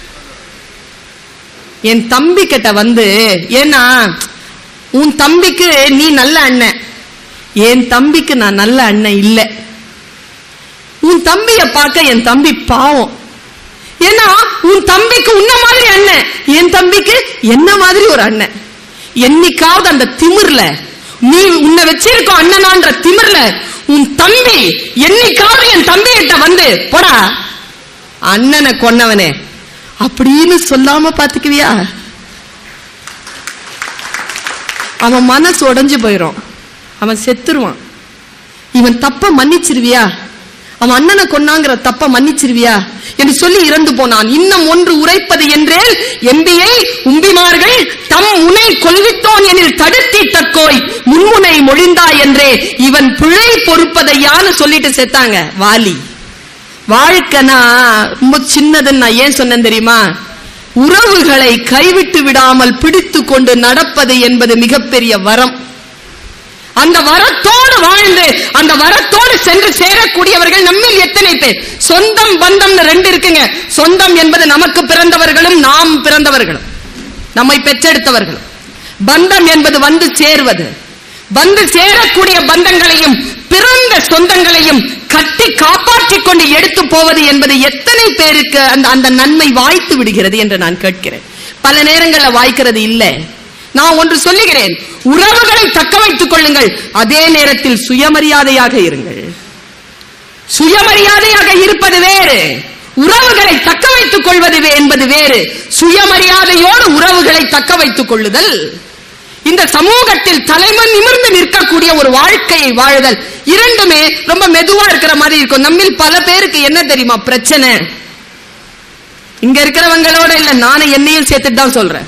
என் தம்பி கிட்ட வந்து ஏன்னா உன் தம்பிக்கு நீ நல்ல அண்ணன் என் தம்பிக்கு நான் நல்ல அண்ணன் இல்ல உன் தம்பிய பார்க்க என் தம்பி பாவம் ஏன்னா உன் தம்பிக்கு உன்ன மாதிரி அண்ணன் என் தம்பிக்கு என்ன மாதிரி ஒரு அண்ணன் என்னைக்காவது அந்த திமிர்ல நீ உன்னை வச்சிருக்கோம் அண்ணனான்ற திமிர்ல உன் தம்பி என்னைக்காவது என் தம்பி கிட்ட வந்து போடா அண்ணனை கொன்னவனே அப்படின்னு சொல்லாம பாத்துக்குவியா அவன் மனசு உடைஞ்சு போயிரும் அவன் செத்துருவான் இவன் தப்ப மன்னிச்சிருவியா அவன் அண்ணனை கொன்னாங்கிற தப்ப மன்னிச்சிருவியா என்று சொல்லி இறந்து போனான் இன்னும் ஒன்று உரைப்பது என்றேல் எம்பியை உம்பிமார்கள் தம் முனை கொல்வித்தோன் எனில் தடுத்தி தற்கோய் முன்முனை மொழிந்தா என்றே இவன் பிழை பொறுப்பதையான்னு சொல்லிட்டு செத்தாங்க வாலி வாழ்க்கைனா ரொம்ப சின்னதுன்னு நான் ஏன் சொன்னேன் தெரியுமா உறவுகளை கைவிட்டு விடாமல் பிடித்து கொண்டு நடப்பது என்பது மிகப்பெரிய வரம் அந்த வரத்தோடு வாழ்ந்து அந்த வரத்தோடு சென்று சேரக்கூடியவர்கள் நம்மில் எத்தனை பேர் சொந்தம் பந்தம்னு ரெண்டு இருக்குங்க சொந்தம் என்பது நமக்கு பிறந்தவர்களும் நாம் பிறந்தவர்களும் நம்மை பெற்றெடுத்தவர்களும் பந்தம் என்பது வந்து சேர்வது வந்து சேரக்கூடிய பந்தங்களையும் பிறந்த சொந்தங்களையும் கட்டி காப்பாற்றிக் கொண்டு எடுத்து போவது என்பது எத்தனை பேருக்கு அந்த அந்த நன்மை வாய்த்து விடுகிறது என்று நான் கேட்கிறேன் பல நேரங்களில் வாய்க்கிறது இல்லை நான் ஒன்று சொல்லுகிறேன் உறவுகளை தக்க வைத்துக் கொள்ளுங்கள் அதே நேரத்தில் சுயமரியாதையாக இருங்கள் சுயமரியாதையாக இருப்பது வேறு உறவுகளை தக்க வைத்துக் கொள்வது வே- என்பது வேறு சுயமரியாதையோடு உறவுகளை தக்க வைத்துக் கொள்ளுதல் இந்த சமூகத்தில் தலைமை நிமிர்ந்து நிற்கக்கூடிய ஒரு வாழ்க்கையை வாழுதல் இரண்டுமே ரொம்ப மெதுவா இருக்கிற மாதிரி இருக்கும் நம்மில் பல பேருக்கு என்ன தெரியுமா பிரச்சனை இங்க இருக்கிறவங்களோட இல்ல நானும் என்னையும் சேர்த்துட்டு தான் சொல்றேன்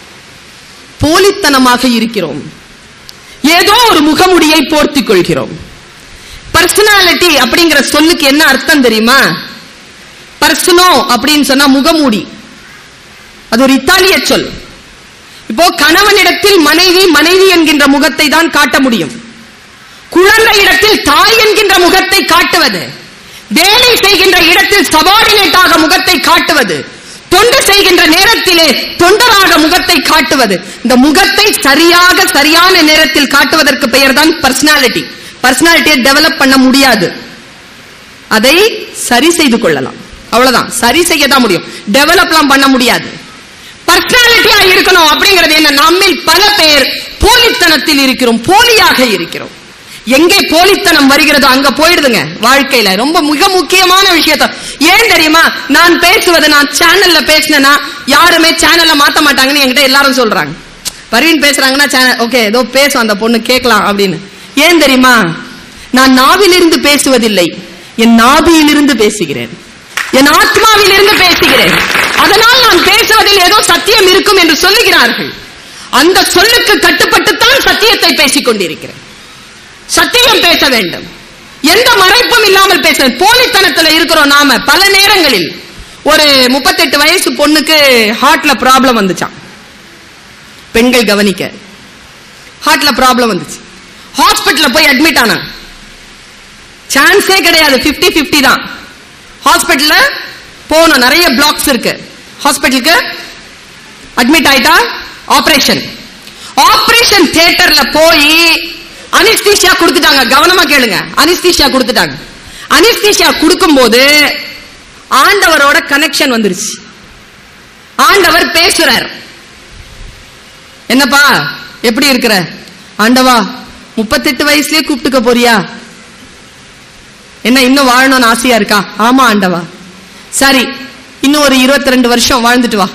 போலித்தனமாக இருக்கிறோம் ஏதோ ஒரு முகமுடியை போர்த்திக் கொள்கிறோம் பர்சனாலிட்டி அப்படிங்கிற சொல்லுக்கு என்ன அர்த்தம் தெரியுமா பர்சனோ அப்படின்னு சொன்னா முகமூடி அது ஒரு இத்தாலிய சொல் இப்போ கணவனிடத்தில் மனைவி மனைவி என்கின்ற முகத்தை தான் காட்ட முடியும் குழந்தையிடத்தில் தாய் என்கின்ற முகத்தை காட்டுவது வேலை செய்கின்ற இடத்தில் சபார்டினேட்டாக முகத்தை காட்டுவது தொண்டு செய்கின்ற நேரத்திலே தொண்டராக முகத்தை காட்டுவது இந்த முகத்தை சரியாக சரியான நேரத்தில் காட்டுவதற்கு பெயர் தான் பர்சனாலிட்டி பர்சனாலிட்டியை டெவலப் பண்ண முடியாது அதை சரி செய்து கொள்ளலாம் அவ்வளவுதான் சரி செய்ய தான் முடியும் டெவலப்லாம் பண்ண முடியாது பர்சனாலிட்டியா இருக்கணும் அப்படிங்கிறது என்ன நம்மில் பல பேர் போலித்தனத்தில் இருக்கிறோம் போலியாக இருக்கிறோம் எங்கே போலித்தனம் வருகிறதோ அங்க போயிடுதுங்க வாழ்க்கையில ரொம்ப மிக முக்கியமான விஷயத்த ஏன் தெரியுமா நான் பேசுவது நான் சேனல்ல பேசினேன்னா யாருமே சேனல்ல மாத்த மாட்டாங்கன்னு என்கிட்ட எல்லாரும் சொல்றாங்க பர்வீன் பேசுறாங்கன்னா சேனல் ஓகே ஏதோ பேசும் அந்த பொண்ணு கேட்கலாம் அப்படின்னு ஏன் தெரியுமா நான் நாவிலிருந்து பேசுவதில்லை என் நாபியிலிருந்து பேசுகிறேன் என் ஆத்மாவிலிருந்து பேசுகிறேன் அதனால் நான் பேசுவதில் ஏதோ சத்தியம் இருக்கும் என்று சொல்லுகிறார்கள் அந்த சொல்லுக்கு கட்டுப்பட்டுத்தான் சத்தியத்தை பேசிக் கொண்டிருக்கிறேன் சத்தியம் பேச வேண்டும் எந்த மறைப்பும் இல்லாமல் பேச போலித்தனத்துல இருக்கிறோம் நாம பல நேரங்களில் ஒரு முப்பத்தெட்டு வயசு பொண்ணுக்கு ஹார்ட்ல ப்ராப்ளம் வந்துச்சாம் பெண்கள் கவனிக்க ஹார்ட்ல ப்ராப்ளம் வந்துச்சு ஹாஸ்பிட்டல்ல போய் அட்மிட் ஆனாங்க சான்ஸே கிடையாது 50 50 தான் ஹாஸ்பிட்டல்ல போகணும் நிறைய பிளாக்ஸ் இருக்கு ஹாஸ்பிட்டலுக்கு அட்மிட் ஆயிட்டா ஆபரேஷன் ஆபரேஷன் தியேட்டர்ல போய் அனிஸ்தீஷியா கொடுத்துட்டாங்க கவனமா கேளுங்க அனிஸ்தீஷியா கொடுத்துட்டாங்க அனிஸ்தீஷியா கொடுக்கும்போது ஆண்டவரோட கனெக்ஷன் வந்துருச்சு ஆண்டவர் பேசுறார் என்னப்பா எப்படி இருக்கிற ஆண்டவா முப்பத்தெட்டு வயசுலயே கூப்பிட்டுக்க போறியா என்ன இன்னும் வாழணும்னு ஆசையா இருக்கா ஆமா ஆண்டவா சரி இன்னும் ஒரு 22 வருஷம் வாழ்ந்துட்டு வா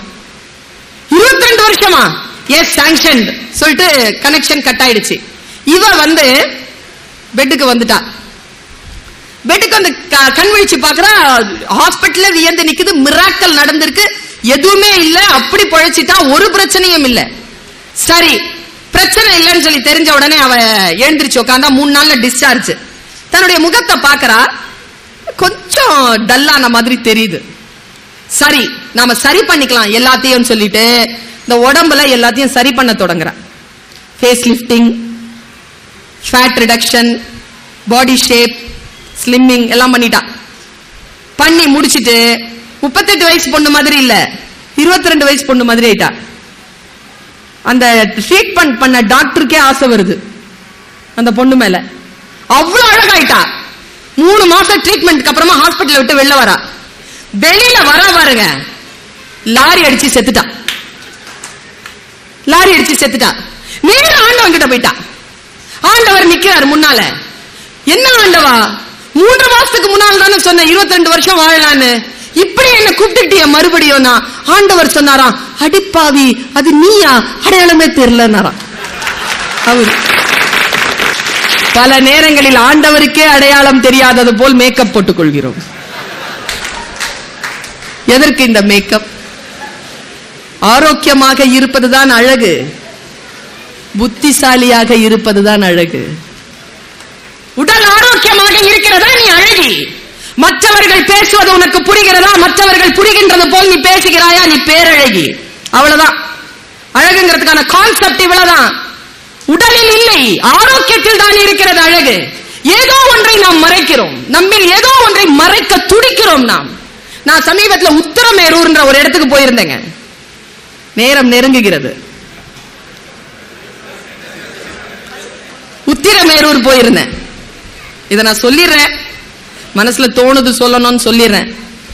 22 வருஷமா எஸ் சாங்ஷன் சொல்லிட்டு கனெக்ஷன் கட் ஆயிடுச்சு இவ வந்து பெட்டுக்கு வந்துட்டா பெட்டுக்கு வந்து க- கண் விழிச்சு பாக்குறா ஹாஸ்பிட்டல்ல வியந்து நிக்குது மிராக்கல் நடந்திருக்கு எதுவுமே இல்ல அப்படி பொழைச்சிட்டா ஒரு பிரச்சனையும் இல்ல சரி பிரச்சனை இல்லைன்னு சொல்லி தெரிஞ்ச உடனே அவ எழுந்திருச்சு உட்காந்தா மூணு நாள்ல டிஸ்சார்ஜ் தன்னுடைய முகத்தை பாக்குறா கொஞ்சம் டல்லான மாதிரி தெரியுது சரி நாம சரி பண்ணிக்கலாம் எல்லாத்தையும் சொல்லிட்டு இந்த உடம்புல எல்லாத்தையும் சரி பண்ண தொடங்குறா face lifting fat reduction body shape slimming எல்லாம் பண்ணிட்டா பண்ணி முடிச்சிட்டு முப்பத்தெட்டு வயசு பொண்ணு மாதிரி இல்ல 22 ரெண்டு வயசு பொண்ணு மாதிரி ஆயிட்டா அந்த ட்ரீட்மெண்ட் பண்ண டாக்டருக்கே ஆசை வருது அந்த பொண்ணு மேல அவ்வளவு அழகாயிட்டா மூணு மாசம் ட்ரீட்மெண்ட்க்கு அப்புறமா ஹாஸ்பிட்டல் விட்டு வெளில வரா வெளியில வர பாருங்க லாரி அடிச்சு செத்துட்டா லாரி அடிச்சு செத்துட்டா நேர ஆண்டவன் கிட்ட போயிட்டா ஆண்டவர் நிக்கிறார் முன்னால என்ன ஆண்டவா மூன்று மாசத்துக்கு முன்னால் தானே சொன்ன 22 வருஷம் வாழலான்னு இப்படி என்ன கூப்பிட்டுட்டிய மறுபடியும் நான் ஆண்டவர் சொன்னாராம் அடிப்பாவி அது நீயா அடையாளமே தெரியலன்னாராம் அவர் பல நேரங்களில் ஆண்டவருக்கே அடையாளம் தெரியாதது போல் மேக்கப் போட்டுக் கொள்கிறோம் எதற்கு இந்த மேக்கப் ஆரோக்கியமாக இருப்பதுதான் அழகு புத்திசாலியாக இருப்பதுதான் அழகு உடல் ஆரோக்கியமாக இருக்கிறதா நீ அழகி மற்றவர்கள் பேசுவது உனக்கு புரிகிறதா மற்றவர்கள் புரிகின்றது போல் நீ பேசுகிறாயா நீ பேரழகி அவ்வளவுதான் அழகுங்கிறதுக்கான கான்செப்ட் இவ்வளவுதான் உடலில் இல்லை ஆரோக்கியத்தில் தான் இருக்கிறது அழகு ஏதோ ஒன்றை நாம் மறைக்கிறோம் நம்மில் ஏதோ ஒன்றை மறைக்க துடிக்கிறோம் நாம் நான் சமீபத்துல உத்தரமேரூர்ன்ற ஒரு இடத்துக்கு போயிருந்தேங்க நேரம் நெருங்குகிறது உத்திரமேரூர் போயிருந்தேன் இத நான் சொல்லிடுறேன் மனசுல தோணுது சொல்லணும்னு சொல்லிடுறேன்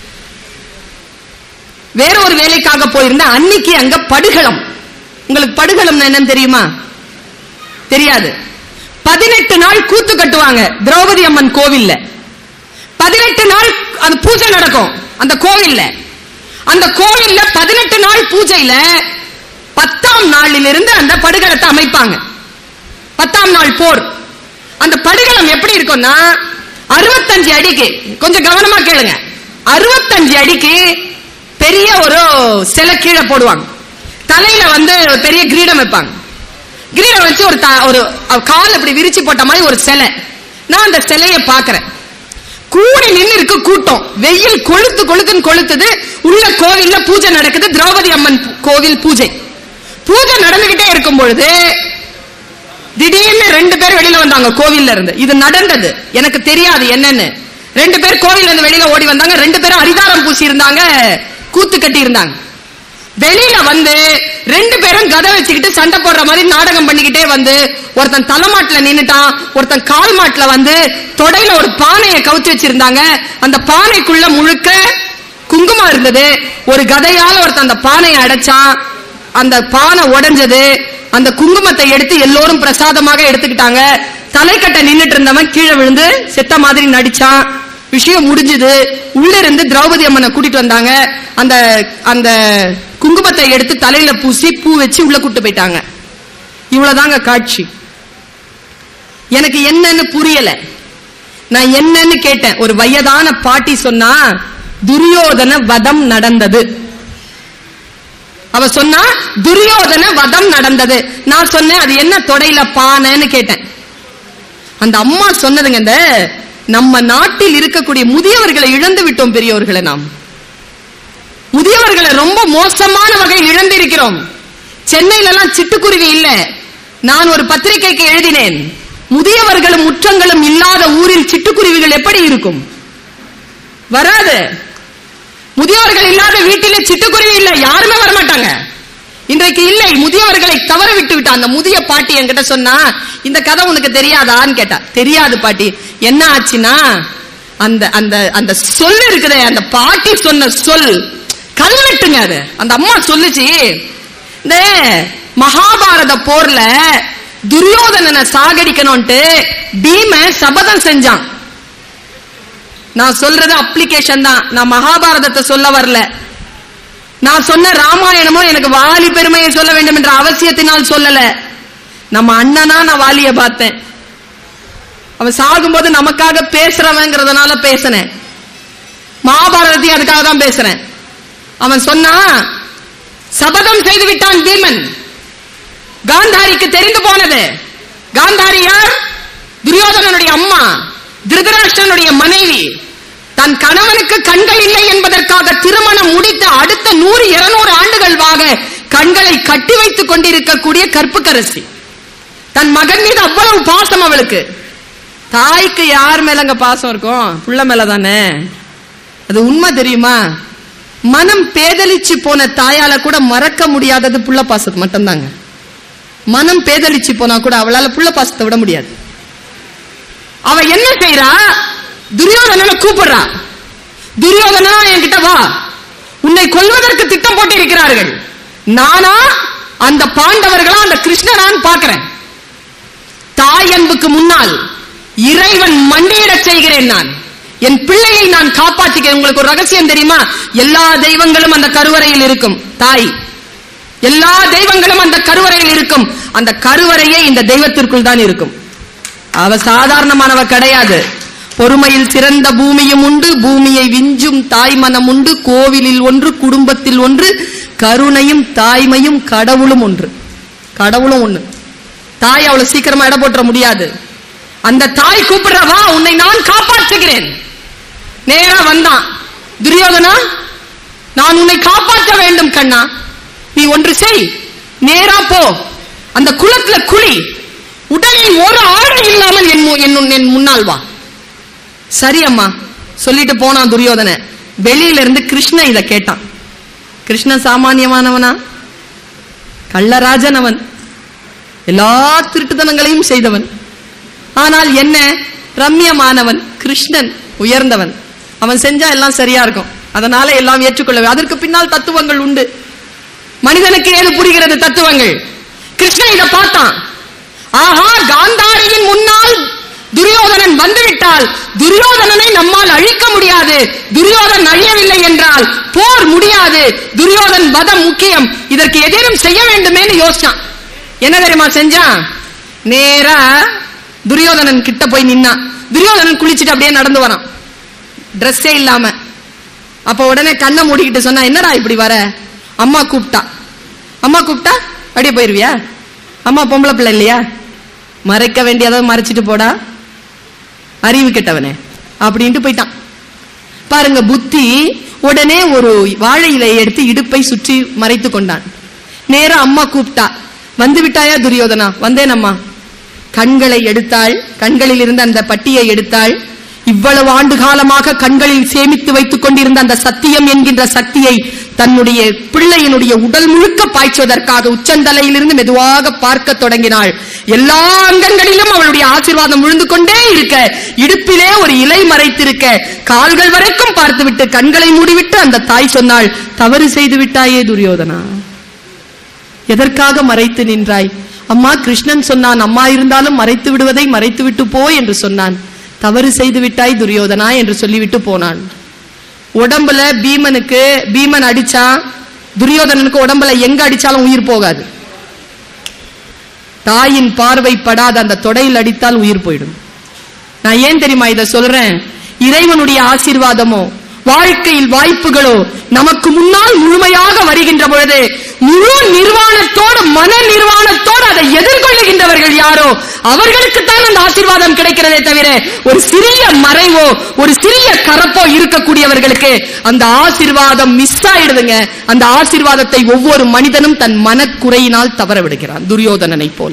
வேற ஒரு வேலைக்காக போயிருந்தேன் அன்னைக்கு அங்க படுகளம் உங்களுக்கு படுகளம் என்னன்னு தெரியுமா தெரியாது பதினெட்டு நாள் கூத்து கட்டுவாங்க திரௌபதி அம்மன் கோவில்ல பதினெட்டு நாள் அந்த பூஜை நடக்கும் அந்த கோவில்ல அந்த கோவில்ல பதினெட்டு நாள் பூஜையில பத்தாம் நாளிலிருந்து அந்த படுகளத்தை அமைப்பாங்க பத்தாம் நாள் போர் அந்த படுகளம் எப்படி இருக்கும்னா அறுபத்தஞ்சு அடிக்கு கொஞ்சம் கவனமா கேளுங்க அறுபத்தஞ்சு அடிக்கு பெரிய ஒரு சிலை கீழே போடுவாங்க தலையில வந்து ஒரு பெரிய கிரீடம் வைப்பாங்க கிரீடம் வச்சு ஒரு த- ஒரு கால் அப்படி விரிச்சு போட்ட மாதிரி ஒரு சிலை நான் அந்த சிலையை பார்க்கறேன் கூடி நின்னு இருக்கு கூட்டம் வெயில் கொளுத்து கொளுத்துன்னு கொளுத்துது உள்ள கோவில்ல பூஜை நடக்குது திரௌபதி அம்மன் பூ- கோவில் பூஜை பூஜை நடந்துகிட்டே இருக்கும் பொழுது திடீர்னு ரெண்டு பேர் வெளியில வந்தாங்க கோவில்ல இருந்து இது நடந்தது எனக்கு தெரியாது என்னன்னு ரெண்டு பேர் கோவில்ல இருந்து வெளியில ஓடி வந்தாங்க ரெண்டு பேரும் அரிதாரம் பூசி இருந்தாங்க கூத்து கட்டி இருந்தாங்க வெளியில வந்து ரெண்டு பேரும் கதை வச்சுக்கிட்டு சண்டை போடுற மாதிரி நாடகம் பண்ணிக்கிட்டே வந்து ஒருத்தன் தலைமாட்டுல நின்னுட்டான் ஒருத்தன் கால் மாட்டுல வந்து தொடையில ஒரு பானையை கவுத்து வச்சிருந்தாங்க அந்த பானைக்குள்ள முழுக்க குங்குமம் இருந்தது ஒரு கதையால ஒருத்தன் அந்த பானையை அடைச்சான் அந்த பானை உடைஞ்சது அந்த குங்குமத்தை எடுத்து எல்லோரும் பிரசாதமாக எடுத்துக்கிட்டாங்க தலைக்கட்டை நின்னுட்டு இருந்தவன் கீழே விழுந்து செத்த மாதிரி நடிச்சான் விஷயம் முடிஞ்சது உள்ள இருந்து திரௌபதி அம்மனை கூட்டிட்டு வந்தாங்க அந்த அந்த குங்குமத்தை எடுத்து தலையில பூசி பூ வச்சு உள்ள கூட்டு போயிட்டாங்க இவ்வளவுதாங்க காட்சி எனக்கு என்னன்னு புரியல நான் என்னன்னு கேட்டேன் ஒரு வயதான பாட்டி சொன்னா துரியோதன வதம் நடந்தது அவ சொன்னா துரியோதன வதம் நடந்தது நான் சொன்னேன் அது என்ன தொடையில பானைன்னு கேட்டேன் அந்த அம்மா சொன்னதுங்க இந்த நம்ம நாட்டில் இருக்கக்கூடிய முதியவர்களை இழந்து விட்டோம் பெரியவர்களை நாம் முதியவர்களை ரொம்ப மோசமான வகையில் இழந்திருக்கிறோம் சென்னையில எல்லாம் சிட்டுக்குருவி இல்ல நான் ஒரு பத்திரிகைக்கு எழுதினேன் முதியவர்களும் முற்றங்களும் இல்லாத ஊரில் சிட்டுக்குருவிகள் எப்படி இருக்கும் வராது முதியவர்கள் இல்லாத வீட்டிலே சிட்டுக்குருவி இல்ல யாருமே வரமாட்டாங்க இன்றைக்கு இல்லை முதியவர்களை தவற விட்டு விட்டா அந்த முதிய பாட்டி என்கிட்ட சொன்னா இந்த கதை உனக்கு தெரியாதான்னு கேட்டா தெரியாது பாட்டி என்ன ஆச்சுன்னா அந்த அந்த அந்த சொல் இருக்குதே அந்த பாட்டி சொன்ன சொல் கல்வெட்டுங்க அது அந்த அம்மா சொல்லுச்சு இந்த மகாபாரத போர்ல துரியோதனனை சாகடிக்கணும்ட்டு பீம சபதம் செஞ்சான் நான் சொல்றது அப்ளிகேஷன் தான் நான் மகாபாரதத்தை சொல்ல வரல நான் சொன்ன ராமாயணமும் எனக்கு வாலி பெருமையை சொல்ல வேண்டும் என்ற அவசியத்தினால் சொல்லல நம்ம அண்ணனா நான் வாலிய பார்த்தேன் அவன் சாகும்போது நமக்காக பேசுறவங்கிறதுனால பேசினேன் மகாபாரதத்தையும் அதுக்காக தான் பேசுறேன் அவன் சொன்னா சபதம் செய்து விட்டான் பீமன் காந்தாரிக்கு தெரிந்து போனது காந்தாரி யார் துரியோதனனுடைய அம்மா திருதராஷ்டிரனுடைய மனைவி தன் கணவனுக்கு கண்கள் இல்லை என்பதற்காக திருமணம் முடித்த அடுத்த நூறு இருநூறு ஆண்டுகள்வாக கண்களை கட்டி வைத்துக் கொண்டிருக்கக்கூடிய கற்புக்கரசி தன் மகன் மீது அவ்வளவு பாசம் அவளுக்கு தாய்க்கு யார் மேலங்க பாசம் இருக்கும் புள்ள மேல தானே அது உண்மை தெரியுமா மனம் பேதலிச்சு போன தாயால கூட மறக்க முடியாதது புள்ள பாசத்து மட்டும்தாங்க மனம் பேதலிச்சு போனா கூட அவளால புள்ள பாசத்தை விட முடியாது அவ என்ன செய்யறா துரியோதனனை கூப்பிடுறா துரியோதனா என்கிட்ட வா உன்னை கொல்வதற்கு திட்டம் போட்டு இருக்கிறார்கள் நானா அந்த பாண்டவர்களா அந்த கிருஷ்ணனான்னு பாக்குறேன் தாய் அன்புக்கு முன்னால் இறைவன் மண்டியிடச் செய்கிறேன் நான் என் பிள்ளையை நான் காப்பாற்றிக்கிறேன் உங்களுக்கு ஒரு ரகசியம் தெரியுமா எல்லா தெய்வங்களும் அந்த கருவறையில் இருக்கும் தாய் எல்லா தெய்வங்களும் அந்த கருவறையில் இருக்கும் அந்த கருவறையே இந்த தெய்வத்திற்குள் தான் இருக்கும் அவ சாதாரணமானவ கிடையாது பொறுமையில் சிறந்த பூமியும் உண்டு பூமியை விஞ்சும் தாய் மனம் உண்டு கோவிலில் ஒன்று குடும்பத்தில் ஒன்று கருணையும் தாய்மையும் கடவுளும் ஒன்று கடவுளும் ஒண்ணு தாய் அவ்வளவு சீக்கிரமா இட போட்டுற முடியாது அந்த தாய் கூப்பிடுறவா உன்னை நான் காப்பாற்றுகிறேன் நேரா வந்தான் துரியோதனா நான் உன்னை காப்பாற்ற வேண்டும் கண்ணா நீ ஒன்று செய் நேரா போ அந்த குளத்துல குழி உடலில் ஒரு ஆடை இல்லாமல் என் மு- என் முன்- என் முன்னால் வா சரி அம்மா சொல்லிட்டு போனான் துரியோதன வெளியில இருந்து கிருஷ்ணன் இத கேட்டான் கிருஷ்ணன் சாமானியமானவனா கள்ளராஜன் அவன் எல்லா திருட்டுத்தனங்களையும் செய்தவன் ஆனால் என்ன ரம்யமானவன் கிருஷ்ணன் உயர்ந்தவன் அவன் செஞ்சா எல்லாம் சரியா இருக்கும் அதனால எல்லாம் ஏற்றுக்கொள்ளவே அதற்கு பின்னால் தத்துவங்கள் உண்டு மனிதனுக்கு ஏது புரிகிறது தத்துவங்கள் கிருஷ்ணன் இதை பார்த்தான் ஆஹா காந்தாரியின் முன்னால் துரியோதனன் வந்துவிட்டால் துரியோதனனை நம்மால் அழிக்க முடியாது துரியோதன் அழியவில்லை என்றால் போர் முடியாது துரியோதன் வதம் முக்கியம் இதற்கு எதிரும் செய்ய வேண்டுமேன்னு யோசிச்சான் என்ன தெரியுமா செஞ்சான் நேரா துரியோதனன் கிட்ட போய் நின்னான் துரியோதனன் குளிச்சுட்டு அப்படியே நடந்து வரான் ட்ரெஸ்ஸே இல்லாம அப்ப உடனே கண்ணை மூடிக்கிட்டு சொன்னா என்னடா இப்படி வர அம்மா கூப்பிட்டா அம்மா கூப்பிட்டா அப்படியே போயிருவியா அம்மா பொம்பளை பிள்ளை இல்லையா மறைக்க வேண்டியதை மறைச்சிட்டு போடா அறிவு கெட்டவனே அப்படின்ட்டு போயிட்டான் பாருங்க புத்தி உடனே ஒரு வாழை இலையை எடுத்து இடுப்பை சுற்றி மறைத்து கொண்டான் நேரா அம்மா கூப்பிட்டா வந்து விட்டாயா துரியோதனா வந்தேன் அம்மா கண்களை எடுத்தாள் கண்களில் இருந்த அந்த பட்டியை எடுத்தாள் இவ்வளவு ஆண்டு காலமாக கண்களில் சேமித்து வைத்துக் கொண்டிருந்த அந்த சத்தியம் என்கின்ற சக்தியை தன்னுடைய பிள்ளையினுடைய உடல் முழுக்க பாய்ச்சுவதற்காக உச்சந்தலையிலிருந்து மெதுவாக பார்க்க தொடங்கினாள் எல்லா அங்கங்களிலும் அவளுடைய ஆசீர்வாதம் விழுந்து கொண்டே இருக்க இடுப்பிலே ஒரு இலை மறைத்திருக்க கால்கள் வரைக்கும் பார்த்துவிட்டு கண்களை மூடிவிட்டு அந்த தாய் சொன்னாள் தவறு செய்து விட்டாயே துரியோதனா எதற்காக மறைத்து நின்றாய் அம்மா கிருஷ்ணன் சொன்னான் அம்மா இருந்தாலும் மறைத்து விடுவதை மறைத்து விட்டு போ என்று சொன்னான் தவறு செய்து விட்டாய் துரியோதனா என்று சொல்லிவிட்டு போனான் உடம்புல பீமனுக்கு பீமன் அடிச்சா துரியோதனனுக்கு உடம்புல எங்க அடிச்சாலும் உயிர் போகாது தாயின் பார்வை படாத அந்த தொடையில் அடித்தால் உயிர் போயிடும் நான் ஏன் தெரியுமா இதை சொல்றேன் இறைவனுடைய ஆசீர்வாதமோ வாழ்க்கையில் வாய்ப்புகளோ நமக்கு முன்னால் முழுமையாக வருகின்ற பொழுது முழு நிர்வாணத்தோடு மன நிர்வாணத்தோடு அதை எதிர்கொள்ளுகின்றவர்கள் யாரோ அவர்களுக்கு தான் அந்த ஆசீர்வாதம் கிடைக்கிறதே தவிர ஒரு சிறிய மறைவோ ஒரு சிறிய கரப்போ இருக்கக்கூடியவர்களுக்கு அந்த ஆசீர்வாதம் மிஸ் ஆயிடுதுங்க அந்த ஆசீர்வாதத்தை ஒவ்வொரு மனிதனும் தன் மனக்குறையினால் தவற விடுகிறான் துரியோதனனை போல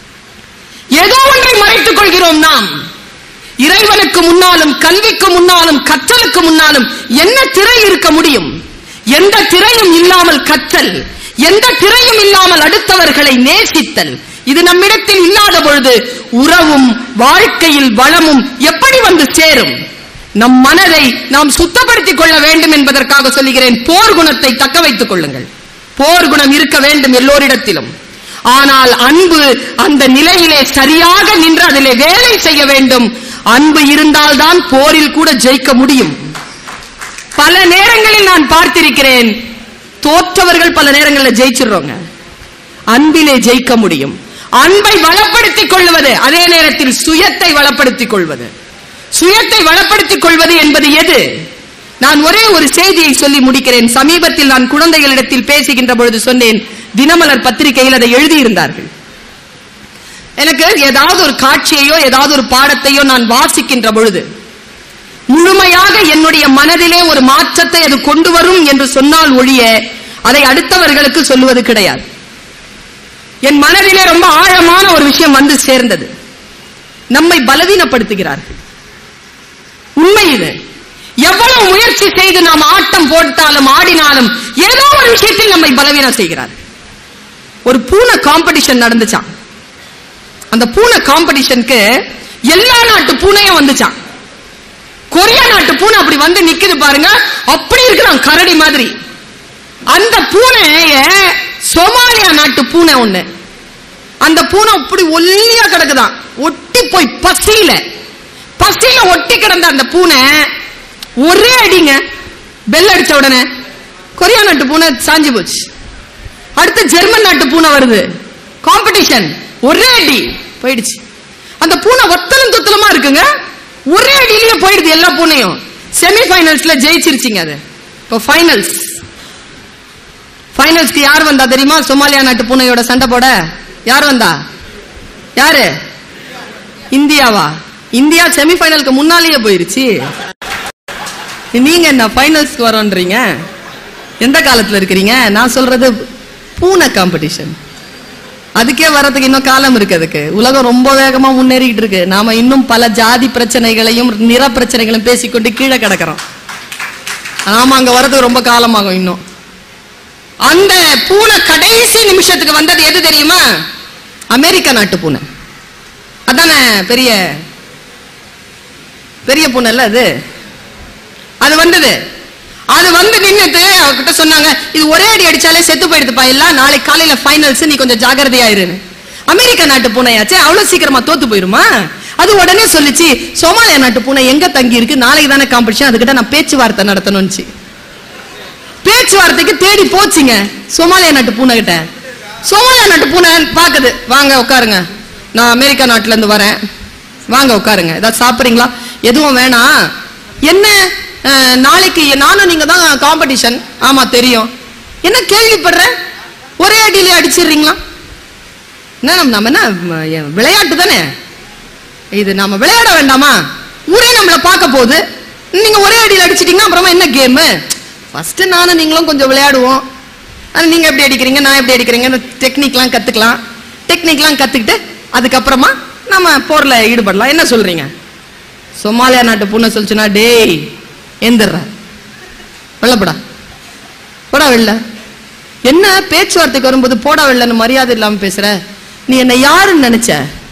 ஏதோ ஒன்றை மறைத்துக் கொள்கிறோம் நாம் இறைவனுக்கு முன்னாலும் கல்விக்கு முன்னாலும் கற்றலுக்கு முன்னாலும் என்ன திரை இருக்க முடியும் எந்த திரையும் இல்லாமல் கற்றல் எந்த திரையும் இல்லாமல் அடுத்தவர்களை நேசித்தல் இது நம்மிடத்தில் இல்லாத பொழுது உறவும் வாழ்க்கையில் வளமும் எப்படி வந்து சேரும் நம் மனதை நாம் சுத்தப்படுத்திக் கொள்ள வேண்டும் என்பதற்காக சொல்லுகிறேன் போர் குணத்தை தக்க வைத்துக் கொள்ளுங்கள் போர் குணம் இருக்க வேண்டும் எல்லோரிடத்திலும் ஆனால் அன்பு அந்த நிலையிலே சரியாக நின்று அதிலே வேலை செய்ய வேண்டும் அன்பு இருந்தால்தான் போரில் கூட ஜெயிக்க முடியும் பல நேரங்களில் நான் பார்த்திருக்கிறேன் தோற்றவர்கள் பல நேரங்களில் ஜெயிச்சிடுறோங்க அன்பிலே ஜெயிக்க முடியும் அன்பை வளப்படுத்திக் கொள்வது அதே நேரத்தில் சுயத்தை வளப்படுத்திக் கொள்வது சுயத்தை வளப்படுத்திக் கொள்வது என்பது எது நான் ஒரே ஒரு செய்தியை சொல்லி முடிக்கிறேன் சமீபத்தில் நான் குழந்தைகளிடத்தில் பேசுகின்ற பொழுது சொன்னேன் தினமலர் பத்திரிகையில் அதை எழுதியிருந்தார்கள் எனக்கு ஏதாவது ஒரு காட்சியையோ ஏதாவது ஒரு பாடத்தையோ நான் வாசிக்கின்ற பொழுது முழுமையாக என்னுடைய மனதிலே ஒரு மாற்றத்தை அது கொண்டு வரும் என்று சொன்னால் ஒழிய அதை அடுத்தவர்களுக்கு சொல்லுவது கிடையாது என் மனதிலே ரொம்ப ஆழமான ஒரு விஷயம் வந்து சேர்ந்தது நம்மை பலவீனப்படுத்துகிறார்கள் உண்மை இது எவ்வளவு முயற்சி செய்து நாம் ஆட்டம் போட்டாலும் ஆடினாலும் ஏதோ ஒரு விஷயத்தில் நம்மை பலவீனம் செய்கிறார்கள் ஒரு பூனை காம்படிஷன் நடந்துச்சான் அந்த பூனை காம்படிஷனுக்கு எல்லா நாட்டு பூனையும் வந்துச்சான் கொரியா நாட்டு பூனை அப்படி வந்து நிக்குது பாருங்க அப்படி இருக்கிறான் கரடி மாதிரி அந்த பூனைய சோமாலியா நாட்டு பூனை ஒண்ணு அந்த பூனை அப்படி ஒல்லியா கிடக்குதான் ஒட்டி போய் பசியில பசியில ஒட்டி கிடந்த அந்த பூனை ஒரே அடிங்க பெல் அடிச்ச உடனே கொரியா நாட்டு பூனை சாஞ்சு போச்சு அடுத்து ஜெர்மன் நாட்டு பூனை வருது காம்படிஷன் ஒரே அடி போயிடுச்சு அந்த பூனை ஒத்தலும் தொத்தலமா இருக்குங்க ஒரே அடியிலேயே போயிடுது எல்லா பூனையும் செமி ஃபைனல்ஸ்ல ஜெயிச்சிருச்சிங்க அது இப்போ ஃபைனல்ஸ் ஃபைனல்ஸ்க்கு யார் வந்தா தெரியுமா சொமாலியா நாட்டு பூனையோட சண்டை போட யார் வந்தா யாரு இந்தியாவா இந்தியா செமி ஃபைனலுக்கு முன்னாலேயே போயிருச்சு நீங்க என்ன ஃபைனல்ஸ்க்கு வரோன்றீங்க எந்த காலத்துல இருக்கிறீங்க நான் சொல்றது பூனை காம்படிஷன் அதுக்கே வர்றதுக்கு இன்னும் காலம் இருக்கு அதுக்கு உலகம் ரொம்ப வேகமா முன்னேறிக்கிட்டு இருக்கு நாம இன்னும் பல ஜாதி பிரச்சனைகளையும் நிற பிரச்சனைகளையும் பேசிக்கொண்டு கீழே கிடக்கிறோம் நாம அங்க வர்றதுக்கு ரொம்ப காலமாகும் இன்னும் அந்த பூனை கடைசி நிமிஷத்துக்கு வந்தது எது தெரியுமா அமெரிக்க நாட்டு பூனை அதானே பெரிய பெரிய பூனை இல்ல அது அது வந்தது அது வந்து நின்னுட்டு அவகிட்ட சொன்னாங்க இது ஒரே அடி அடிச்சாலே செத்து போயிடுதுப்பா எல்லாம் நாளைக்கு காலையில ஃபைனல்ஸ் நீ கொஞ்சம் ஜாகிரதையா இருன்னு அமெரிக்க நாட்டு பூனையாச்சே அவ்வளவு சீக்கிரமா தோத்து போயிருமா அது உடனே சொல்லுச்சு சோமாலியா நாட்டு பூனை எங்க தங்கி இருக்கு நாளைக்கு தானே காம்படிஷன் அதுகிட்ட நான் பேச்சுவார்த்தை நடத்தணும்னுச்சு பேச்சுவார்த்தைக்கு தேடி போச்சுங்க சோமாலியா நாட்டு பூனை கிட்ட சோமாலியா நாட்டு பூனை பாக்குது வாங்க உட்காருங்க நான் அமெரிக்கா நாட்டுல இருந்து வரேன் வாங்க உட்காருங்க ஏதாவது சாப்பிடுறீங்களா எதுவும் வேணாம் என்ன அஹ், நாளைக்கு நானும் நீங்க தான் காம்படிஷன் ஆமா தெரியும் என்ன கேள்விப்படுறேன் ஒரே அடியிலே அடிச்சிடுறீங்களா என்ன நம்ம நம்ம என்ன ம- எ- விளையாட்டு தானே இது நாம விளையாட வேண்டாமா ஊரே நம்மள பார்க்க போகுது நீங்க ஒரே அடியில் அடிச்சிட்டீங்கன்னா அப்புறமா என்ன கேம் ஃபர்ஸ்ட் நானும் நீங்களும் கொஞ்சம் விளையாடுவோம் அது நீங்க எப்படி அடிக்கிறீங்க நான் எப்படி அடிக்கிறீங்க டெக்னிக்லாம் கத்துக்கலாம் டெக்னிக்லாம் கத்துக்கிட்டு அதுக்கப்புறமா நம்ம போர்ல ஈடுபடலாம் என்ன சொல்றீங்க சொமாலியா நாட்டு பொண்ணை சொல்லுச்சுன்னா டேய் எந்திர வெள்ளப்படா போடா வெளில என்ன பேச்சுவார்த்தைக்கு வரும்போது போடா வெளிலன்னு மரியாதை இல்லாம பேசுற நீ என்ன யாருன்னு நினைச்ச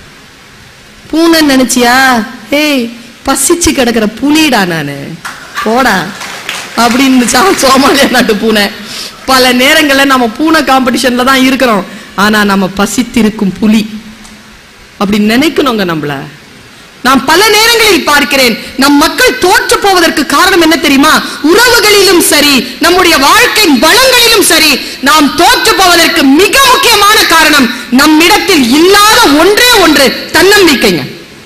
பூனைன்னு நினைச்சியா ஏய் பசிச்சு கிடக்குற புலிடா நானு போடா அப்படின்னு சோமாலியா நாட்டு பூனை பல நேரங்கள்ல நம்ம பூனை காம்படிஷன்ல தான் இருக்கிறோம் ஆனா நம்ம பசித்திருக்கும் புலி அப்படி நினைக்கணுங்க நம்மள நான் பல நேரங்களில் பார்க்கிறேன் நம் மக்கள் தோற்று போவதற்கு காரணம் என்ன தெரியுமா உறவுகளிலும் சரி நம்முடைய வாழ்க்கை வளங்களிலும் சரி நாம் தோற்று போவதற்கு மிக முக்கியமான காரணம் நம்மிடத்தில் இல்லாத ஒன்றே ஒன்று தன்னம்பிக்கைங்க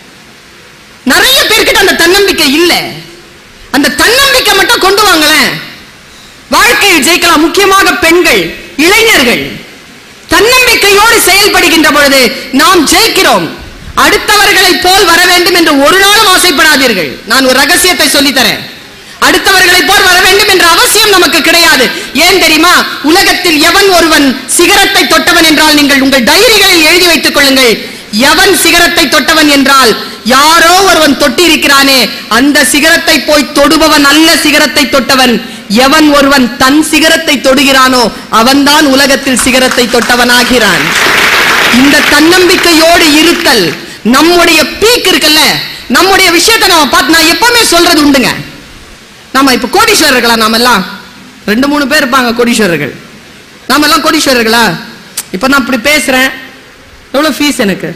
நிறைய பேர்கிட்ட அந்த தன்னம்பிக்கை இல்ல அந்த தன்னம்பிக்கை மட்டும் கொண்டு வாங்களேன் வாழ்க்கையில் ஜெயிக்கலாம் முக்கியமாக பெண்கள் இளைஞர்கள் தன்னம்பிக்கையோடு செயல்படுகின்ற பொழுது நாம் ஜெயிக்கிறோம் அடுத்தவர்களைப் போல் வர வேண்டும் என்று ஒரு நாளும் ஆசைப்படாதீர்கள் நான் ஒரு ரகசியத்தை சொல்லித் தரேன் அடுத்தவர்களைப் போல் வர வேண்டும் என்ற அவசியம் நமக்கு கிடையாது ஏன் தெரியுமா உலகத்தில் எவன் ஒருவன் சிகரத்தை தொட்டவன் என்றால் நீங்கள் உங்கள் டைரிகளில் எழுதி வைத்துக் கொள்ளுங்கள் எவன் சிகரத்தை தொட்டவன் என்றால் யாரோ ஒருவன் தொட்டிருக்கிறானே அந்த சிகரத்தை போய் தொடுபவன் அல்ல சிகரத்தை தொட்டவன் எவன் ஒருவன் தன் சிகரத்தை தொடுகிறானோ அவன்தான் உலகத்தில் சிகரத்தை தொட்டவனாகிறான் இந்த தன்னம்பிக்கையோடு இருத்தல் நம்முடைய பீக் இருக்குல்ல நம்முடைய விஷயத்தை நம்ம பார்த்து நான் எப்பவுமே சொல்றது உண்டுங்க நாம இப்ப கோடீஸ்வரர்களா நாம எல்லாம் ரெண்டு மூணு பேர் இருப்பாங்க கோடீஸ்வரர்கள் நாம எல்லாம் கோடீஸ்வரர்களா இப்ப நான் இப்படி பேசுறேன் எவ்வளவு ஃபீஸ் எனக்கு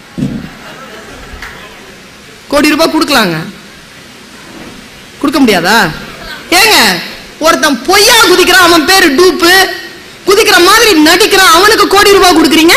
கோடி ரூபாய் கொடுக்கலாங்க கொடுக்க முடியாதா ஏங்க ஒருத்தன் பொய்யா குதிக்கிறான் அவன் பேரு டூப்பு குதிக்கிற மாதிரி நடிக்கிறான் அவனுக்கு கோடி ரூபாய் கொடுக்குறீங்க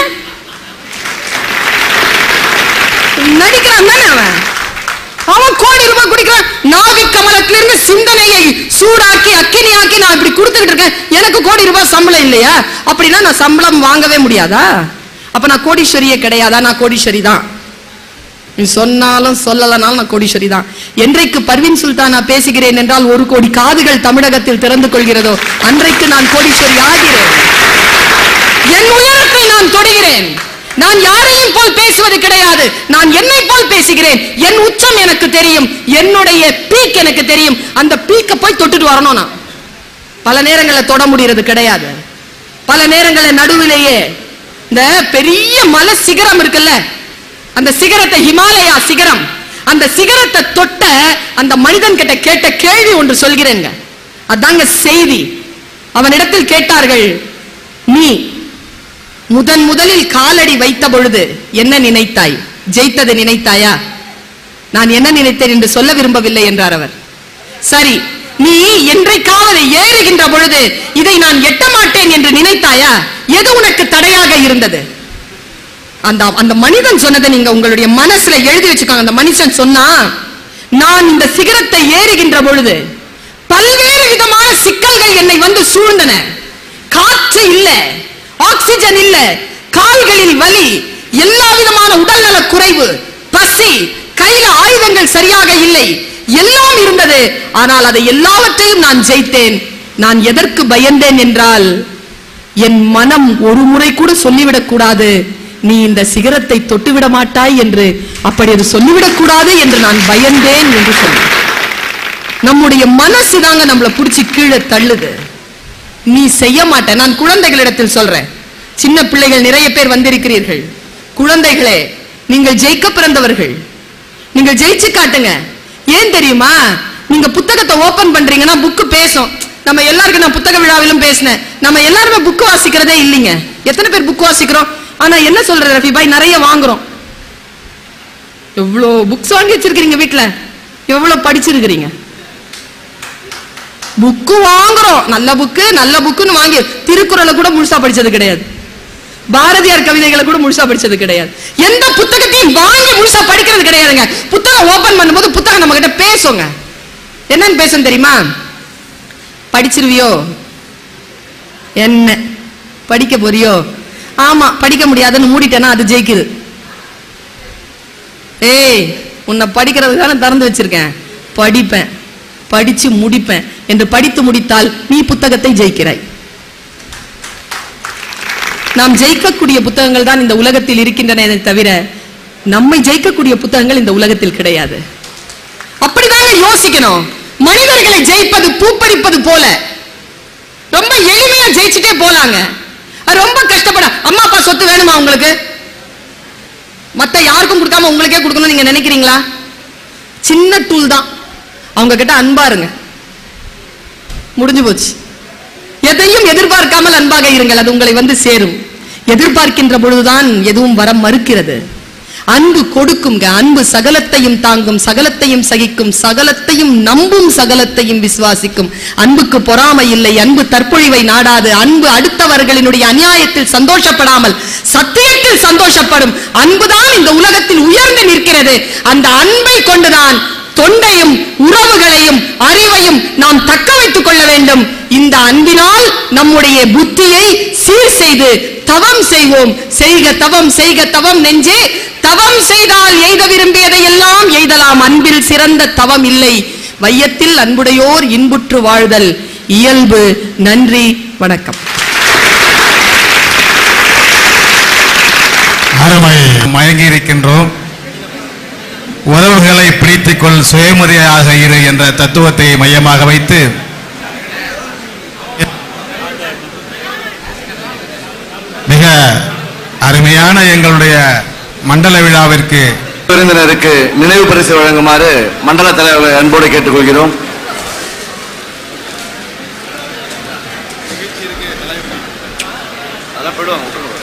நடிக்கிறான் தானே அவன் அவன் கோடி ரூபாய் குடிக்கிறான் நாவி கமலத்திலிருந்து சிந்தனையை சூடாக்கி அக்கினியாக்கி நான் இப்படி கொடுத்துக்கிட்டு இருக்கேன் எனக்கு கோடி ரூபாய் சம்பளம் இல்லையா அப்படின்னா நான் சம்பளம் வாங்கவே முடியாதா அப்ப நான் கோடீஸ்வரியே கிடையாதா நான் கோடீஸ்வரி தான் நீ சொன்னாலும் சொல்லலனாலும் நான் கோடீஸ்வரி தான் என்றைக்கு பர்வீன் சுல்தானா பேசுகிறேன் என்றால் ஒரு கோடி காதுகள் தமிழகத்தில் திறந்து கொள்கிறதோ அன்றைக்கு நான் கோடீஸ்வரி ஆகிறேன் என் உயரத்தை நான் தொடுகிறேன் நான் யாரையும் போல் பேசுவது கிடையாது நான் என்னை போல் பேசுகிறேன் என் உச்சம் எனக்கு தெரியும் என்னுடைய பீக் எனக்கு தெரியும் அந்த பீக்கை போய் தொட்டுட்டு வரணும் நான் பல நேரங்களில் தொட முடியறது கிடையாது பல நேரங்களில் நடுவிலேயே இந்த பெரிய மலை சிகரம் இருக்குல்ல அந்த சிகரத்தை ஹிமாலயா சிகரம் அந்த சிகரத்தை தொட்ட அந்த மனிதன் கிட்ட கேட்ட கேள்வி ஒன்று சொல்கிறேங்க அதாங்க செய்தி அவனிடத்தில் கேட்டார்கள் நீ முதன் முதலில் காலடி வைத்த பொழுது என்ன நினைத்தாய் ஜெயித்ததை நினைத்தாயா நான் என்ன நினைத்தேன் என்று சொல்ல விரும்பவில்லை என்றார் அவர் சரி நீ என்றைக்காவது ஏறுகின்ற பொழுது இதை நான் எட்ட மாட்டேன் என்று நினைத்தாயா எது உனக்கு தடையாக இருந்தது அந்த அந்த மனிதன் சொன்னதை நீங்க உங்களுடைய மனசுல எழுதி வச்சுக்கோங்க அந்த மனுஷன் சொன்னா நான் இந்த சிகரத்தை ஏறுகின்ற பொழுது பல்வேறு விதமான சிக்கல்கள் என்னை வந்து சூழ்ந்தன காற்று இல்ல ஆக்சிஜன் இல்ல கால்களில் வலி எல்லா விதமான உடல்நல குறைவு பசி கையில ஆயுதங்கள் சரியாக இல்லை எல்லாம் இருந்தது ஆனால் அதை எல்லாவற்றையும் நான் ஜெயித்தேன் நான் எதற்கு பயந்தேன் என்றால் என் மனம் ஒரு முறை கூட சொல்லிவிடக் கூடாது நீ இந்த சிகரத்தை தொட்டுவிட மாட்டாய் என்று அப்படி அது சொல்லிவிடக் கூடாது என்று நான் பயந்தேன் என்று சொன்னேன் நம்முடைய மனசு தாங்க நம்மள புடிச்சு கீழே தள்ளுது நீ செய்ய மாட்ட நான் குழந்தைகளிடத்தில் சொல்றேன் சின்ன பிள்ளைகள் நிறைய பேர் வந்திருக்கிறீர்கள் குழந்தைகளே நீங்கள் ஜெயிக்க பிறந்தவர்கள் நீங்கள் ஜெயிச்சு காட்டுங்க ஏன் தெரியுமா நீங்க புத்தகத்தை ஓபன் பண்றீங்கன்னா புக்கு பேசும் நம்ம எல்லாருக்கும் நான் புத்தக விழாவிலும் பேசினேன் நம்ம எல்லாருமே புக் வாசிக்கிறதே இல்லைங்க எத்தனை பேர் புக் வாசிக்கிறோம் ஆனா என்ன சொல்ற ரஃபி பாய் நிறைய வாங்குறோம் எவ்வளோ புக்ஸ் வாங்கி வச்சிருக்கீங்க வீட்ல எவ்வளவு படிச்சிருக்கிறீங்க புக்கு வாங்குறோம் நல்ல புக்கு நல்ல புக்குன்னு வாங்கி திருக்குறளை கூட முழுசா படிச்சது கிடையாது பாரதியார் கவிதைகளை கூட முழுசா படிச்சது கிடையாது எந்த புத்தகத்தையும் வாங்கி முழுசா படிக்கிறது கிடையாதுங்க புத்தகம் ஓபன் பண்ணும்போது புத்தகம் நம்ம கிட்ட பேசுங்க என்னன்னு பேசும் தெரியுமா படிச்சிருவியோ என்ன படிக்க போறியோ ஆமா படிக்க முடியாதுன்னு மூடிட்டேன்னா அது ஜெயிக்குது ஏய் உன்னை படிக்கிறதுக்கு தானே திறந்து வச்சிருக்கேன் படிப்பேன் படிச்சு முடிப்பேன் என்று படித்து முடித்தால் நீ புத்தகத்தை ஜெயிக்கிறாய் நாம் ஜெயிக்கக்கூடிய புத்தகங்கள் தான் இந்த உலகத்தில் இருக்கின்றன தவிர நம்மை ஜெயிக்கக்கூடிய புத்தகங்கள் இந்த உலகத்தில் கிடையாது அப்படிதாங்க யோசிக்கணும் மனிதர்களை ஜெயிப்பது பூப்பறிப்பது போல ரொம்ப எளிமையா ஜெயிச்சுட்டே போலாங்க அது ரொம்ப கஷ்டப்பட அம்மா அப்பா சொத்து வேணுமா உங்களுக்கு மத்த யாருக்கும் கொடுக்காம உங்களுக்கே கொடுக்கணும் நீங்க நினைக்கிறீங்களா சின்ன டூல் தான் அவங்க கிட்ட அன்பா இருங்க முடிஞ்சு போச்சு எதையும் எதிர்பார்க்காமல் அன்பாக இருங்கள் அது உங்களை வந்து சேரும் எதிர்பார்க்கின்ற பொழுதுதான் எதுவும் வர மறுக்கிறது அன்பு கொடுக்குங்க அன்பு சகலத்தையும் தாங்கும் சகலத்தையும் சகிக்கும் சகலத்தையும் நம்பும் சகலத்தையும் விசுவாசிக்கும் அன்புக்கு பொறாமை இல்லை அன்பு தற்பொழிவை நாடாது அன்பு அடுத்தவர்களினுடைய அநியாயத்தில் சந்தோஷப்படாமல் சத்தியத்தில் சந்தோஷப்படும் அன்புதான் இந்த உலகத்தில் உயர்ந்து நிற்கிறது அந்த அன்பை கொண்டுதான் தொண்டையும் உறவுகளையும் அறிவையும் நாம் தக்க வைத்துக் கொள்ள வேண்டும் இந்த அன்பினால் நம்முடைய புத்தியை சீர் செய்து தவம் செய்வோம் செய்க தவம் செய்க தவம் நெஞ்சே தவம் செய்தால் எய்த விரும்பியதை எல்லாம் எய்தலாம் அன்பில் சிறந்த தவம் இல்லை வையத்தில் அன்புடையோர் இன்புற்று வாழ்தல் இயல்பு நன்றி வணக்கம் அருமை மயங்கி இருக்கின்றோம் உறவுகளை பிடித்துக்கொள் சுயமரியாக இரு என்ற தத்துவத்தை மையமாக வைத்து மிக அருமையான எங்களுடைய மண்டல விழாவிற்கு விருந்தினருக்கு நினைவு பரிசு வழங்குமாறு மண்டல தலைவர் அன்போடு கேட்டுக்கொள்கிறோம் அதெல்லாம் போயிடுவாங்க விட்டுருங்க.